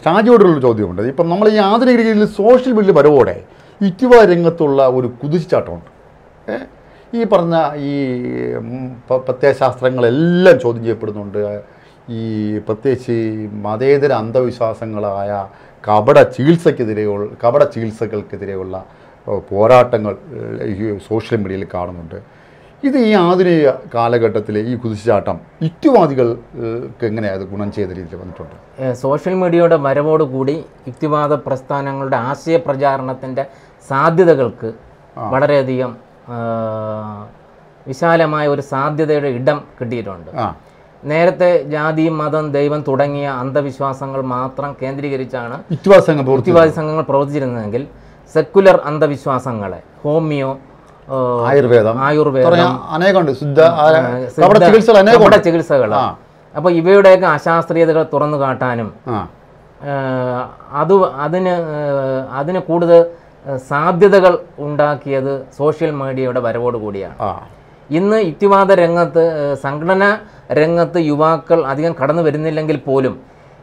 ഷാജിയോടുള്ള ചോദ്യമുണ്ട് ഇപ്പം നമ്മൾ ഈ ആധുനിക രീതിയിൽ സോഷ്യൽ മീഡിയ വരവോടെ ഇറ്റുവ രംഗത്തുള്ള ഒരു കുതിച്ചുചാട്ടമുണ്ട് ഏ? ഈ പറഞ്ഞ ഈ ഉം, പ- പ്രത്യയശാസ്ത്രങ്ങളെല്ലാം ചോദ്യം ചെയ്യപ്പെടുന്നുണ്ട് ഈ പ്രത്യേകിച്ച് ഈ മതേതര അന്ധവിശ്വാസങ്ങളായ കപട ചികിത്സക്കെതിരെയുള്ള കപട ചികിത്സകൾക്കെതിരെയുള്ള ഏഹ്, പോരാട്ടങ്ങൾ ഏഹ്, ഈ സോഷ്യൽ മീഡിയയിൽ കാണുന്നുണ്ട് ഇത് ഈ ആധുനിക കാലഘട്ടത്തിലെ ഈ കുതിച്ചുചാട്ടം യുക്തിവാദികൾക്ക് എങ്ങനെയാണ് അത് ഗുണം ചെയ്ത രീതിയിൽ വന്നിട്ടുണ്ട് ഏഹ് സോഷ്യൽ മീഡിയയുടെ വരവോടുകൂടി യുക്തിവാദ പ്രസ്ഥാനങ്ങളുടെ ആശയ പ്രചാരണത്തിൻ്റെ സാധ്യതകൾക്ക് വളരെയധികം ആഹ്, വിശാലമായ ഒരു സാധ്യതയുടെ ഇടം കിട്ടിയിട്ടുണ്ട് ആ നേരത്തെ ജാതി മതം ദൈവം തുടങ്ങിയ അന്ധവിശ്വാസങ്ങൾ മാത്രം കേന്ദ്രീകരിച്ചാണ് യുക്തിവാദ പ്രവൃത്തി യുക്തിവാദി സംഘങ്ങൾ പ്രവർത്തിച്ചിരുന്നതെങ്കിൽ സെക്കുലർ അന്ധവിശ്വാസങ്ങളെ ഹോമിയോ ഏഹ്, ആയുർവേദം ആയുർവേദം തുടങ്ങിയ അനേകമുണ്ട് ശുദ്ധ ആ, സിദ്ധ- കപട ചികിത്സകൾ കപട അനേകമുണ്ട് ചികിത്സകൾ ആ. അപ്പോൾ ഇവയുടെയൊക്കെ അശാസ്ത്രീയതകൾ തുറന്നു കാട്ടാനും ആ ഏഹ് അത് അതിന് ഏഹ് അതിന് കൂടുതൽ ഏഹ് സാധ്യതകൾ ഉണ്ടാക്കിയത് സോഷ്യൽ മീഡിയയുടെ വരവോട് കൂടിയാണ് ആ ഇന്ന് യുക്തിവാദ രംഗത്ത് ഏഹ് സംഘടന രംഗത്ത് യുവാക്കൾ അധികം കടന്നു വരുന്നില്ലെങ്കിൽ പോലും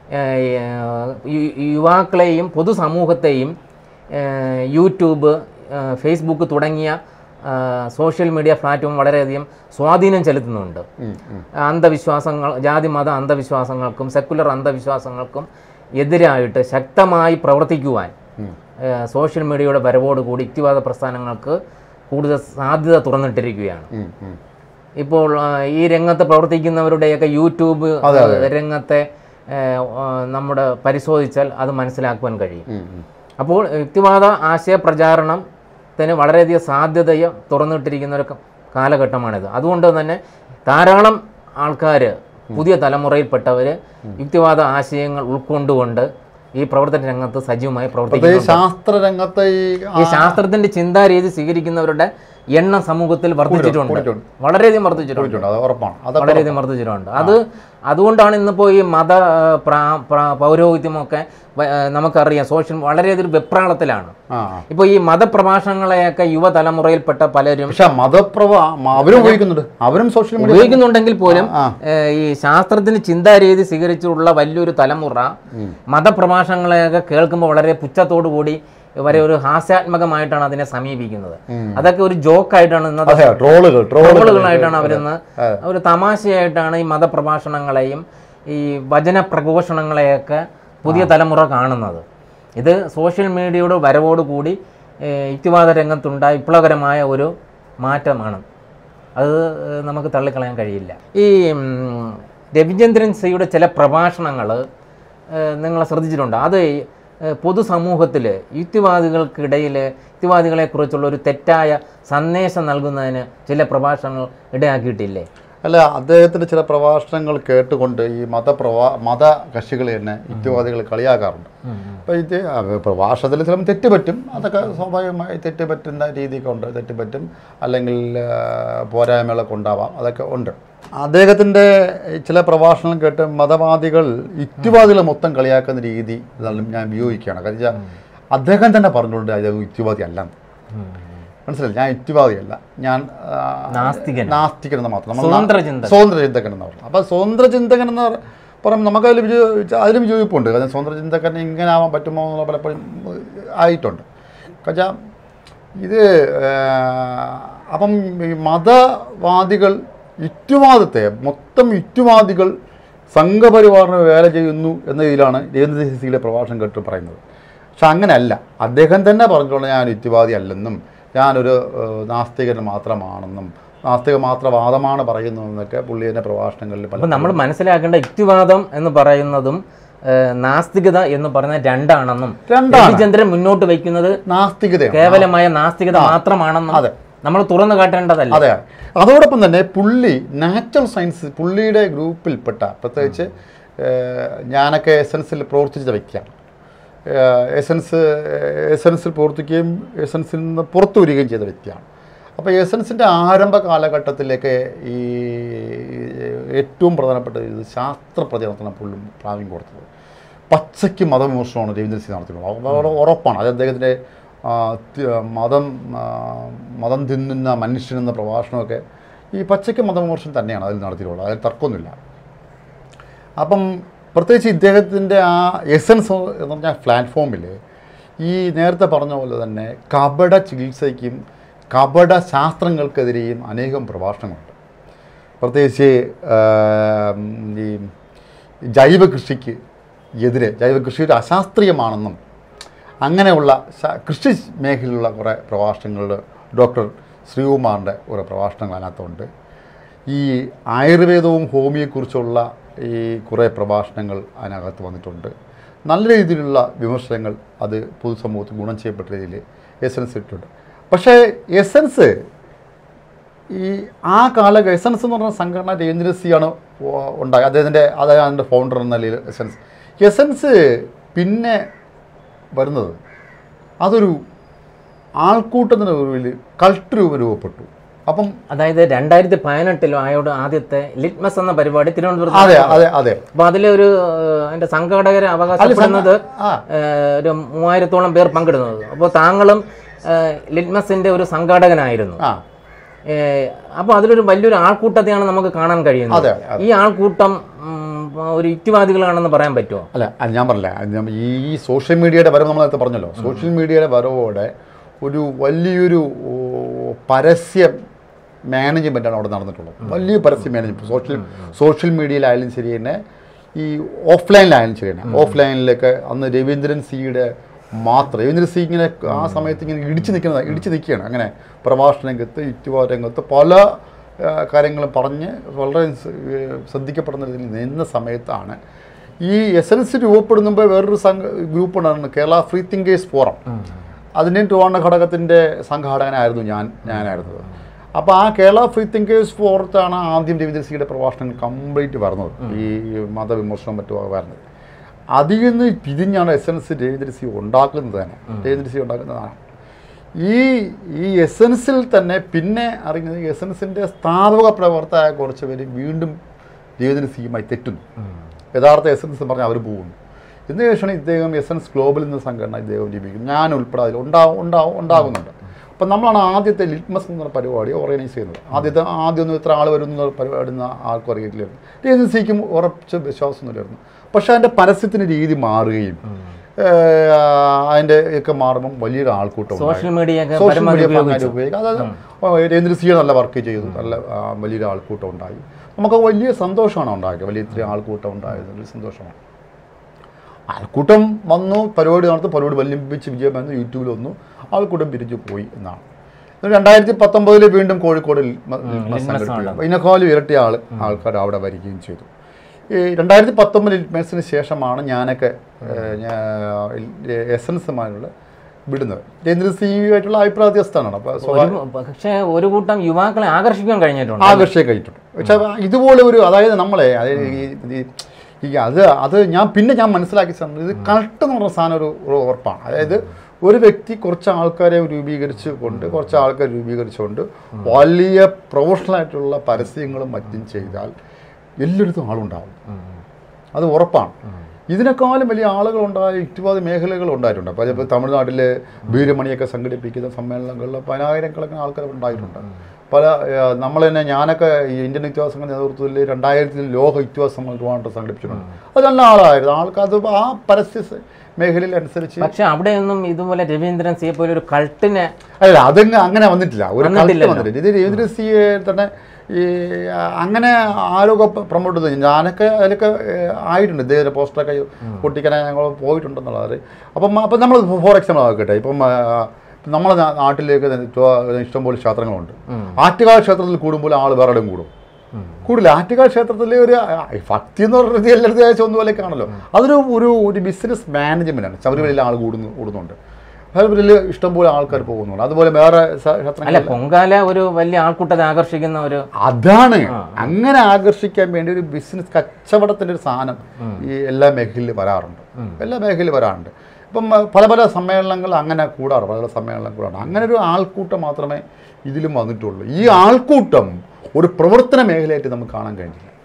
ഏഹ് യു- യുവാക്കളെയും പൊതുസമൂഹത്തെയും ഏഹ് യൂട്യൂബ് ഏഹ് ഫേസ്ബുക്ക് തുടങ്ങിയ ഏഹ് സോഷ്യൽ മീഡിയ പ്ലാറ്റ്ഫോം വളരെയധികം സ്വാധീനം ചെലുത്തുന്നുണ്ട് ഉം, ഉം. അന്ധവിശ്വാസങ്ങൾ ജാതി മത അന്ധവിശ്വാസങ്ങൾക്കും സെക്കുലർ അന്ധവിശ്വാസങ്ങൾക്കും എതിരായിട്ട് ശക്തമായി പ്രവർത്തിക്കുവാൻ ഉം. ഏഹ് സോഷ്യൽ മീഡിയയുടെ വരവോടുകൂടി യുക്തിവാദ പ്രസ്ഥാനങ്ങൾക്ക് കൂടുതൽ സാധ്യത തുറന്നിട്ടിരിക്കുകയാണ് ഉം, ഉം. ഇപ്പോൾ ആ, ഈ രംഗത്ത് പ്രവർത്തിക്കുന്നവരുടെയൊക്കെ യൂട്യൂബ് രംഗത്തെ ഏഹ്, ആ, നമ്മുടെ പരിശോധിച്ചാൽ അത് മനസ്സിലാക്കുവാൻ കഴിയും ഉം, ഉം. അപ്പോൾ യുക്തിവാദ ആശയ പ്രചാരണത്തിന് വളരെയധികം സാധ്യതയും തുറന്നിട്ടിരിക്കുന്ന ഒരു ക- കാലഘട്ടമാണിത് അതുകൊണ്ട് തന്നെ ധാരാളം ആൾക്കാർ പുതിയ തലമുറയിൽപ്പെട്ടവർ യുക്തിവാദ ആശയങ്ങൾ ഉൾക്കൊണ്ടുകൊണ്ട് ഈ പ്രവർത്തന രംഗത്ത് സജീവമായി പ്രവർത്തിക്കുന്നു പ്രത്യേകിച്ച് ശാസ്ത്ര രംഗത്തെ ഈ ഈ ശാസ്ത്രത്തിന്റെ ചിന്താരീതി സ്വീകരിക്കുന്നവരുടെ എണ്ണം സമൂഹത്തിൽ വർദ്ധിച്ചിട്ടുണ്ട് കൂടിയിട്ടുണ്ട്. വളരെയധികം വർദ്ധിച്ചിട്ടുണ്ട് പോയിട്ടുണ്ട് അത് ഉറപ്പാണ് അത് വളരെയധികം വർദ്ധിച്ചിട്ടുണ്ട് അത് അതുകൊണ്ടാണ് ഇന്നിപ്പോൾ ഈ മത ആ, പ്രാ- പ്രാ- പൗരോഹിത്യമൊക്കെ വ- ആ, നമുക്കറിയാം സോഷ്യൽ വളരെയധികം വെപ്രാളത്തിലാണ് ആ ഇപ്പോൾ ഈ മതപ്രഭാഷണങ്ങളെയൊക്കെ യുവതലമുറയിൽപ്പെട്ട പലരും പക്ഷെ മതപ്രവ അവരും ഉപയോഗിക്കുന്നുണ്ട് അവരും സോഷ്യൽ മീഡിയ ഉപയോഗിക്കുന്നുണ്ടെങ്കിൽ പോലും ആ. ഏഹ്, ഈ ശാസ്ത്രത്തിന് ചിന്താരീതി സ്വീകരിച്ചുള്ള വലിയൊരു തലമുറ മതപ്രഭാഷണങ്ങളെയൊക്കെ കേൾക്കുമ്പോൾ വളരെ പുച്ഛത്തോടു കൂടി വരെ ഒരു ഹാസ്യാത്മകമായിട്ടാണ് അതിനെ സമീപിക്കുന്നത് അതൊക്കെ ഒരു ജോക്കായിട്ടാണ് ഇന്നത്തെ അതെ ട്രോളുകൾ ട്രോളുകൾ ട്രോളുകളായിട്ടാണ് അവരിന്ന് ഒരു തമാശയായിട്ടാണ് ഈ മതപ്രഭാഷണങ്ങളെയും ഈ വചന പ്രഘോഷണങ്ങളെയൊക്കെ പുതിയ തലമുറ കാണുന്നത് ഇത് സോഷ്യൽ മീഡിയയുടെ വരവോടുകൂടി ഏഹ്, യുക്തിവാദ രംഗത്തുണ്ടായ വിപ്ലവകരമായ ഒരു മാറ്റമാണ് അത് ഏഹ്, നമുക്ക് തള്ളിക്കളയാൻ കഴിയില്ല ഈ ഉം, രവിചന്ദ്രൻ സിയുടെ ചില പ്രഭാഷണങ്ങൾ നിങ്ങൾ ശ്രദ്ധിച്ചിട്ടുണ്ട് അത് ഏഹ്, പൊതുസമൂഹത്തിൽ യുക്തിവാദികൾക്കിടയിൽ യുക്തിവാദികളെക്കുറിച്ചുള്ള ഒരു തെറ്റായ സന്ദേശം നൽകുന്നതിന് ചില പ്രഭാഷണങ്ങൾ ഇടയാക്കിയിട്ടില്ലേ അല്ല അദ്ദേഹത്തിന്റെ ചില പ്രഭാഷണങ്ങൾ കേട്ടുകൊണ്ട് ഈ മതപ്രവാ മത കക്ഷികൾ തന്നെ യുക്തിവാദികൾ കളിയാക്കാറുണ്ട് അപ്പോൾ ഇത് അത് പ്രഭാഷണത്തിൽ ചിലപ്പോൾ തെറ്റുപറ്റും അതൊക്കെ സ്വാഭാവികമായി തെറ്റുപറ്റുന്ന രീതിയൊക്കെ ഉണ്ട് തെറ്റുപറ്റും അല്ലെങ്കിൽ ആ, പോരായ്മകളൊക്കെ ഉണ്ടാവാം അതൊക്കെ ഉണ്ട് അദ്ദേഹത്തിൻ്റെ ചില പ്രഭാഷണം കേട്ട് മതവാദികൾ യുക്തിവാദികളെ മൊത്തം കളിയാക്കുന്ന രീതി ഇതെല്ലാം ഞാൻ വിയോജിക്കുകയാണ് കാരണം വെച്ചാൽ അദ്ദേഹം തന്നെ പറഞ്ഞുകൊണ്ട് അത് യുക്തിവാദി അല്ലെന്ന് മനസ്സിലായി ഞാൻ യുക്തിവാദിയല്ല ഞാൻ ആ, നാസ്തികൻ. നാസ്തികൻ എന്ന് മാത്രം നമ്മൾ സ്വതന്ത്ര ചിന്തകൻ. സ്വതന്ത്ര ചിന്തകൻ എന്ന് പറഞ്ഞു അപ്പോൾ സ്വതന്ത്ര ചിന്തകൻ എന്ന് പറയുമ്പോൾ നമുക്ക് അതിൽ വിജയ അതിലും വിജയിപ്പുണ്ട് കാരണം സ്വതന്ത്ര ചിന്തകൻ ഇങ്ങനെ ആവാൻ പറ്റുമോ എന്നുള്ള പലപ്പോഴും ആയിട്ടുണ്ട് കാരണം ഇത് ആ, അപ്പം ഈ മതവാദികൾ യുക്തിവാദത്തെ മൊത്തം യുക്തിവാദികൾ സംഘപരിവാറിന് വേല ചെയ്യുന്നു എന്ന രീതിയിലാണ് രവീന്ദ്ര സിസിയിലെ പ്രഭാഷണം കേട്ട് പറയുന്നത് പക്ഷെ അങ്ങനെയല്ല അദ്ദേഹം തന്നെ പറഞ്ഞുകൊണ്ട് ഞാൻ യുക്തിവാദി അല്ലെന്നും ഞാനൊരു ഏഹ്, നാസ്തികൻ മാത്രമാണെന്നും നാസ്തിക മാത്രവാദമാണ് പറയുന്നതെന്നൊക്കെ പുള്ളി തന്നെ പ്രഭാഷണങ്ങളിൽ പല അപ്പം നമ്മൾ മനസ്സിലാക്കേണ്ട യുക്തിവാദം എന്ന് പറയുന്നതും ഏഹ്, നാസ്തികത എന്ന് പറയുന്ന രണ്ടാണെന്നും രണ്ടാണ്. രവിചന്ദ്രൻ മുന്നോട്ട് വയ്ക്കുന്നത് നാസ്തികതയാണ് കേവലമായ നാസ്തികത മാത്രമാണെന്നും അതെ. നമ്മൾ തുറന്നു കാട്ടേണ്ടതല്ല അതെ അതോടൊപ്പം തന്നെ പുള്ളി നാച്ചുറൽ സയൻസ് പുള്ളിയുടെ ഗ്രൂപ്പിൽപ്പെട്ട പ്രത്യേകിച്ച് ഏഹ്, ഞാനൊക്കെ എസൻസിൽ പ്രവർത്തിച്ച വ്യക്തിയാണ് ഏഹ്, എസൻസ് എസൻസിൽ പ്രവർത്തിക്കുകയും എസൻസിൽ നിന്ന് പുറത്തു വരികയും ചെയ്ത വ്യക്തിയാണ് അപ്പോൾ എസൻസിൻ്റെ ആരംഭ കാലഘട്ടത്തിലേക്ക് ഈ ഏറ്റവും പ്രധാനപ്പെട്ട ഇത് ശാസ്ത്ര പ്രചരണത്തിനാണ് പുള്ളി പ്രാവീണ്യം കൊടുത്തത് പച്ചയ്ക്ക് മതവിമർശനമാണ് രവീന്ദ്ര സിംഗ് നടത്തിയിട്ടുള്ളത് അത് വളരെ ഉറപ്പാണ് അത് അദ്ദേഹത്തിൻ്റെ ആ, തി- മതം ആ, മതം തിന്നുന്ന മനുഷ്യൻ എന്ന പ്രഭാഷണമൊക്കെ ഈ പച്ചയ്ക്ക് മതവിമർശനം തന്നെയാണ് അതിൽ നടത്തിയിട്ടുള്ളത് അതിൽ തർക്കമൊന്നുമില്ല അപ്പം പ്രത്യേകിച്ച് ഇദ്ദേഹത്തിൻ്റെ ആ എസൻസ് എന്ന് പറഞ്ഞാൽ പ്ലാറ്റ്ഫോമിൽ ഈ നേരത്തെ പറഞ്ഞ പോലെ തന്നെ കപട ചികിത്സയ്ക്കും കപട ശാസ്ത്രങ്ങൾക്കെതിരെയും അനേകം പ്രഭാഷണങ്ങളുണ്ട് പ്രത്യേകിച്ച് ആ, ഈ ജൈവ കൃഷിക്ക് എതിരെ ജൈവ കൃഷി ഒരു അശാസ്ത്രീയമാണെന്നും അങ്ങനെയുള്ള ശ- കൃഷി മേഖലയിലുള്ള കുറേ പ്രഭാഷണങ്ങൾ ഡോക്ടർ ശ്രീകുമാറിൻ്റെ കുറേ പ്രഭാഷണങ്ങൾ അതിനകത്തുണ്ട് ഈ ആയുർവേദവും ഹോമിയെക്കുറിച്ചുള്ള ഈ കുറേ പ്രഭാഷണങ്ങൾ അതിനകത്ത് വന്നിട്ടുണ്ട് നല്ല രീതിയിലുള്ള വിമർശനങ്ങൾ അത് പൊതുസമൂഹത്തിന് ഗുണം ചെയ്യപ്പെട്ട രീതിയിൽ എസൻസ് ഇട്ടിട്ടുണ്ട് പക്ഷേ എസൻസ് ഈ ആ കാലഘ എസൻസ് എന്ന് പറഞ്ഞ സംഘടന രവീന്ദ്രസിയാണ് ഉണ്ടായി അദ്ദേഹത്തിൻ്റെ അതായത് അതിൻ്റെ ഫൗണ്ടർ എന്ന നിലയിൽ എസൻസ് എസൻസ് പിന്നെ വരുന്നത് അതൊരു ആൾക്കൂട്ടത്തിന് ഒരു കൾട്ട് രൂപം രൂപപ്പെട്ടു അപ്പം അതായത് രണ്ടായിരത്തി പതിനെട്ടിലും ആയോട് ആദ്യത്തെ ലിറ്റ്മസ് എന്ന പരിപാടി തിരുവനന്തപുരത്ത് അതെ അതെ അതെ അപ്പൊ അതിലൊരു ഏഹ്, അതിന്റെ സംഘാടകരെ അവകാശപ്പെടുന്നത് ആ ഏഹ്, ഒരു മൂവായിരത്തോളം പേർ പങ്കെടുക്കുന്നത് അപ്പോൾ താങ്കളും ഏഹ്, ലിറ്റ്മസിന്റെ ഒരു സംഘാടകനായിരുന്നു ആ ഏഹ്, അപ്പോൾ അതിലൊരു വലിയൊരു ആൾക്കൂട്ടത്തെയാണ് നമുക്ക് കാണാൻ കഴിയുന്നത് അതെ അതെ ഈ ആൾക്കൂട്ടം ഉം, ഒരു യുക്തിവാദികളാണെന്ന് പറയാൻ പറ്റുമോ അല്ല അത് ഞാൻ പറഞ്ഞില്ല അത് ഞാൻ- ഈ സോഷ്യൽ മീഡിയയുടെ വരവ് നമ്മൾ നേരത്തെ പറഞ്ഞല്ലോ സോഷ്യൽ മീഡിയയുടെ വരവോടെ ഒരു വലിയൊരു ഓ, പരസ്യ മാനേജ്മെൻറ്റാണ് അവിടെ നടന്നിട്ടുള്ളത് വലിയ പരസ്യ മാനേജ്മെൻറ്റ് സോഷ്യൽ സോഷ്യൽ മീഡിയയിലായാലും ശരി തന്നെ ഈ ഓഫ്ലൈനിലായാലും ശരി തന്നെ ഓഫ്ലൈനിലൊക്കെ അന്ന് രവീന്ദ്രൻ സിയുടെ മാത്രം രവീന്ദ്രൻ സി ഇങ്ങനെ ആ സമയത്ത് ഇങ്ങനെ ഇടിച്ചു നിൽക്കുന്നത് ഇടിച്ചു നിൽക്കുകയാണ് അങ്ങനെ പ്രഭാഷണ രംഗത്ത് യുക്തിവാദ രംഗത്ത് പല ആ, കാര്യങ്ങളും പറഞ്ഞ് വളരെ സ്- ഏ, ശ്രദ്ധിക്കപ്പെടുന്ന രീതിയിൽ നിന്ന സമയത്താണ് ഈ എസൻസ് രൂപപ്പെടുന്നുമ്പോൾ വേറൊരു സംഘ ഗ്രൂപ്പ് ഉണ്ടായിരുന്നു കേരള ഫ്രീ തിങ്കേഴ്സ് ഫോറം അതിൻ്റെയും ട്രിവാണ ഘടകത്തിൻ്റെ സംഘാടകനായിരുന്നു ഞാൻ ഞാനായിരുന്നത് അപ്പോൾ ആ കേരള ഫ്രീ തിങ്കേഴ്സ് ഫോറത്താണ് ആദ്യം രവീന്ദ്ര സിയുടെ പ്രഭാഷണങ്ങൾ കംപ്ലീറ്റ് വരുന്നത് ഈ മതവിമർശനം മറ്റും വരുന്നത് അതിൽ നിന്ന് പിരിഞ്ഞാണ് എസൻസ് രവീന്ദ്ര സി ഉണ്ടാക്കുന്നത് തന്നെ രവീന്ദ്ര സി ഉണ്ടാക്കുന്നതാണ് ഈ ഈ എസൻസിൽ തന്നെ പിന്നെ അറിയുന്നത് എസൻസിൻ്റെ സ്ഥാപക പ്രവർത്തകരായ കുറച്ച് പേര് വീണ്ടും രവീന്ദ്ര സിയുമായി തെറ്റുന്നു യഥാർത്ഥ എസൻസ് പറഞ്ഞാൽ അവർ പോകുന്നു ഇതിന് ശേഷമാണ് ഇദ്ദേഹം എസൻസ് ഗ്ലോബൽ എന്ന സംഘടന ഇദ്ദേഹം ജീവിക്കും ഞാൻ ഉൾപ്പെടെ അതിൽ ഉണ്ടാവും ഉണ്ടാവും ഉണ്ടാകുന്നുണ്ട് അപ്പം നമ്മളാണ് ആദ്യത്തെ ലിറ്റ്മസ് എന്ന പരിപാടി ഓർഗനൈസ് ചെയ്യുന്നത് ആദ്യത്തെ ആദ്യമൊന്നും ഇത്ര ആൾ വരുന്ന പരിപാടി ഒന്നും ആർക്കും അറിയില്ലായിരുന്നു ഏജൻസിക്കും ഉറച്ച വിശ്വാസമൊന്നുമില്ലായിരുന്നു പക്ഷേ അതിൻ്റെ പരസ്യത്തിന് രീതി മാറുകയും ഏഹ്, അതിൻ്റെ ഒക്കെ മാറുമ്പം വലിയൊരു ആൾക്കൂട്ടം ഉണ്ടായി. സോഷ്യൽ മീഡിയ ഒക്കെ സോഷ്യൽ പരമാവധി മീഡിയ ഉപയോഗിച്ചു ഉപയോഗിക്കുക അതായത് രവീന്ദ്ര സിയെ നല്ല വർക്ക് ചെയ്തു നല്ല ആ, വലിയൊരു ആൾക്കൂട്ടം ഉണ്ടായി നമുക്ക് വലിയ സന്തോഷമാണ് ഉണ്ടാക്കിയത് വലിയ ഇത്രയും ആൾക്കൂട്ടം ഉണ്ടായത് വലിയ സന്തോഷമാണ് ആൾക്കൂട്ടം വന്നു പരിപാടി നടത്തി പരിപാടി വലിപ്പിച്ച് വിജയം വന്നു യൂട്യൂബിൽ വന്നു ആൾക്കൂട്ടം പിരിഞ്ഞു പോയി എന്നാണ് എന്നിട്ട് രണ്ടായിരത്തി പത്തൊമ്പതിൽ വീണ്ടും കോഴിക്കോട് ലിറ്റ്മ- ലിറ്റ്മസ് സംഘടിപ്പിച്ചു ഇതിനേക്കാളും ഇരട്ടി ആൾ ആൾക്കാർ അവിടെ വരികയും ചെയ്തു ഈ രണ്ടായിരത്തി പത്തൊമ്പത് ലിറ്റ്മസിന് ശേഷമാണ് ഞാനൊക്കെ ഏഹ്, ഞാൻ എസൻസുമായുള്ള വിടുന്നത് രവീന്ദ്ര സിയുമായിട്ടുള്ള അഭിപ്രായ വ്യത്യസ്തമാണ് അപ്പോൾ ഒരു പക്ഷേ ഒരു കൂട്ടം യുവാക്കളെ ആകർഷിക്കാൻ കഴിഞ്ഞിട്ടുണ്ട് ആകർഷിക്കാൻ കഴിഞ്ഞിട്ടുണ്ട് പക്ഷെ ഇതുപോലെ ഒരു അതായത് നമ്മളെ അതായത് ഈ- ഈ- ഈ അത് അത് ഞാൻ പിന്നെ ഞാൻ മനസ്സിലാക്കി സാധനം ഇത് കൾട്ട് എന്ന് പറഞ്ഞ സാധനം ഒരു ഒരു ഉറപ്പാണ് അതായത് ഒരു വ്യക്തി കുറച്ച് ആൾക്കാരെ രൂപീകരിച്ച് കൊണ്ട് കുറച്ച് ആൾക്കാർ രൂപീകരിച്ചുകൊണ്ട് വലിയ പ്രൊഫഷണൽ ആയിട്ടുള്ള പരസ്യങ്ങളും മറ്റും ചെയ്താൽ എല്ലായിടത്തും ആളുണ്ടാവും അത് ഉറപ്പാണ് ഇതിനേക്കാളും വലിയ ആളുകളുണ്ടായ യുക്തിവാദി മേഖലകൾ ഉണ്ടായിട്ടുണ്ട് അപ്പോൾ ഇപ്പോൾ തമിഴ്നാട്ടിൽ വീരമണിയൊക്കെ സംഘടിപ്പിക്കുന്ന സമ്മേളനങ്ങളിൽ പതിനായിരക്കണക്കിന് ആൾക്കാർ ഉണ്ടായിട്ടുണ്ട് പല ഏഹ്, നമ്മൾ തന്നെ ഞാനൊക്കെ ഈ ഇന്ത്യൻ യുക്തിവാദ സംഘ നേതൃത്വത്തിൽ രണ്ടായിരത്തിൽ ലോക യുക്തിവാദ സമ്മേളനം ട്രിവാൻഡ്രം സംഘടിപ്പിച്ചിട്ടുണ്ട് അത് നല്ല ആളായിരുന്നു ആൾക്ക് അത് ആ പരസ്യ സ- മേഖലയിൽ അനുസരിച്ച് പക്ഷെ അവിടെയൊന്നും ഇതുപോലെ രവീന്ദ്രൻ സിയെ പോലെ ഒരു കൾട്ടിനെ അല്ല അതങ്ങ് അങ്ങനെ വന്നിട്ടില്ല ഒരു കൾട്ട് വന്നിട്ടില്ലല്ലോ. വന്നിട്ടില്ല ഇത് രവീന്ദ്ര സിയെ തന്നെ ഈ ആ, അങ്ങനെ ആരൊക്കെ പ്രൊമോട്ട് ചെയ്തു ഞാനൊക്കെ അതിലൊക്കെ ഏഹ്, ആയിട്ടുണ്ട് ഇദ്ദേഹത്തിൻ്റെ പോസ്റ്ററൊക്കെ പൊട്ടിക്കാൻ ഞങ്ങൾ പോയിട്ടുണ്ടെന്നുള്ളത് അപ്പം അപ്പം നമ്മൾ ഫോർ എക്സാമ്പിൾ ആക്കട്ടെ ഇപ്പം ആ, നമ്മളെ നാ- നാട്ടിലേക്ക് തന്നെ ഇഷ്ടം- ഇഷ്ടംപോലെ ക്ഷേത്രങ്ങളുണ്ട് ആറ്റുകാൽ ക്ഷേത്രത്തിൽ കൂടുമ്പോൾ ആൾ വേറെ എവിടെയും കൂടും കൂടില്ല ആറ്റുകാൽ ക്ഷേത്രത്തിലെ ഒരു ആ, ഭക്തി എന്ന് പറഞ്ഞത് എല്ലായിടത്തും ഏകദേശം ഒന്നുപോലെ കാണല്ലോ അതൊരു ഒരു ഒരു ബിസിനസ് മാനേജ്മെൻ്റ് ആണ് ശബരിമലയിൽ ആൾ കൂടുന്നു കൂടുന്നുണ്ട് ശബരിമലയിൽ ഇഷ്ടംപോലെ ആൾക്കാർ പോകുന്നുണ്ട് അതുപോലെ വേറെ സ- അല്ല ക്ഷേത്രങ്ങളിൽ പൊങ്കാല ഒരു വലിയ ആൾക്കൂട്ടത്തെ ആകർഷിക്കുന്ന ഒരു അതാണ് അങ്ങനെ ആകർഷിക്കാൻ വേണ്ടി ഒരു ബിസിനസ് കച്ചവടത്തിൻ്റെ ഒരു സാധനം ഈ എല്ലാ മേഖലയിലും വരാറുണ്ട് എല്ലാ മേഖലയിലും വരാറുണ്ട് ഇപ്പം ആ, പല പല സമ്മേളനങ്ങൾ അങ്ങനെ കൂടാറ് പല പല സമ്മേളനം കൂടാറുണ്ട് അങ്ങനെ ഒരു ആൾക്കൂട്ടം മാത്രമേ ഇതിലും വന്നിട്ടുള്ളൂ ഈ ആൾക്കൂട്ടം ഒരു പ്രവർത്തന മേഖലയായിട്ട് നമുക്ക് കാണാൻ കഴിഞ്ഞില്ല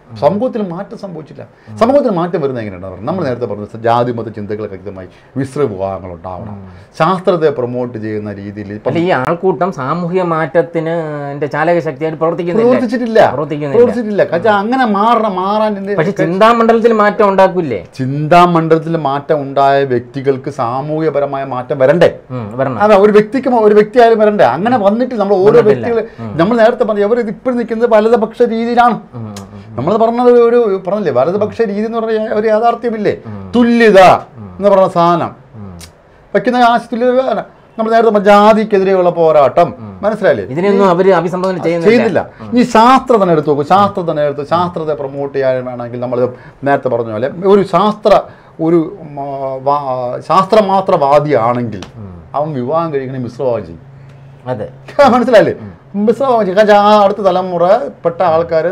സമൂഹത്തിൽ മാറ്റം സംഭവിച്ചില്ല സമൂഹത്തിൽ മാറ്റം വരുന്നത് എങ്ങനെയാണ് പറഞ്ഞത് നമ്മൾ നേരത്തെ പറഞ്ഞു ജാതി മത ചിന്തകളൊക്കെ വ്യക്തമായി മിശ്ര വിഭാഗങ്ങൾ ഉണ്ടാവണം ശാസ്ത്രത്തെ പ്രൊമോട്ട് ചെയ്യുന്ന രീതിയിൽ ഇപ്പം അല്ല ഈ ആൾക്കൂട്ടം സാമൂഹ്യ മാറ്റത്തിന് എന്റെ ചാലക ശക്തിയായിട്ട് പ്രവർത്തിക്കുന്നില്ല പ്രവർത്തിച്ചിട്ടില്ല പ്രവർത്തിക്കുന്നില്ല പ്രവർത്തിച്ചിട്ടില്ല കാരണം അങ്ങനെ മാറണം മാറാൻ ഇതിന്റെ പക്ഷെ ചിന്താമണ്ഡലത്തിൽ മാറ്റം ഉണ്ടാക്കൂലേ ചിന്താമണ്ഡലത്തിൽ മാറ്റം ഉണ്ടായ വ്യക്തികൾക്ക് സാമൂഹ്യപരമായ മാറ്റം വരണ്ടേ ഉം, വരണം അതെ ഒരു വ്യക്തിക്ക് മ- ഒരു വ്യക്തി ആയാലും വരണ്ടേ അങ്ങനെ വന്നിട്ട് നമ്മൾ ഓരോ വ്യക്തികൾ നമ്മൾ നേരത്തെ പറഞ്ഞു അവർ ഇപ്പോഴും നിൽക്കുന്നത് വലതുപക്ഷ രീതിയിലാണ് ഉം, ഉം, ഉം. നമ്മൾ പറഞ്ഞത് ഒരു പറഞ്ഞില്ലേ വലതുപക്ഷ രീതി എന്ന് പറഞ്ഞ ഒരു യാഥാർത്ഥ്യമില്ലേ തുല്യത എന്ന് പറഞ്ഞ സാധനം വയ്ക്കുന്ന ആ തുല്യത നമ്മൾ നേരത്തെ പറഞ്ഞ ജാതിക്കെതിരെയുള്ള പോരാട്ടം മനസ്സിലായില്ലേ ഇതിനൊന്നും അവര് അഭിസംബോധന ചെയ്യുന്നില്ല ചെയ്യുന്നില്ല ഈ ശാസ്ത്രം തന്നെ എടുത്തു നോക്കും ശാസ്ത്രം തന്നെ എടുത്ത് ശാസ്ത്രത്തെ പ്രൊമോട്ട് ചെയ്യാൻ വേണമെങ്കിൽ നമ്മൾ നേരത്തെ പറഞ്ഞ പോലെ ഒരു ശാസ്ത്ര ഒരു ഉം, ആ, വാ- ശാസ്ത്രമാത്രവാദിയാണെങ്കിൽ അവൻ വിവാഹം കഴിക്കണേ മിശ്രഭാവം ചെയ്യും അതെ മനസ്സിലായില്ലേ മിശ്രഭാവം ചെയ്യും കാരണം ആ അടുത്ത തലമുറ പെട്ട ആൾക്കാർ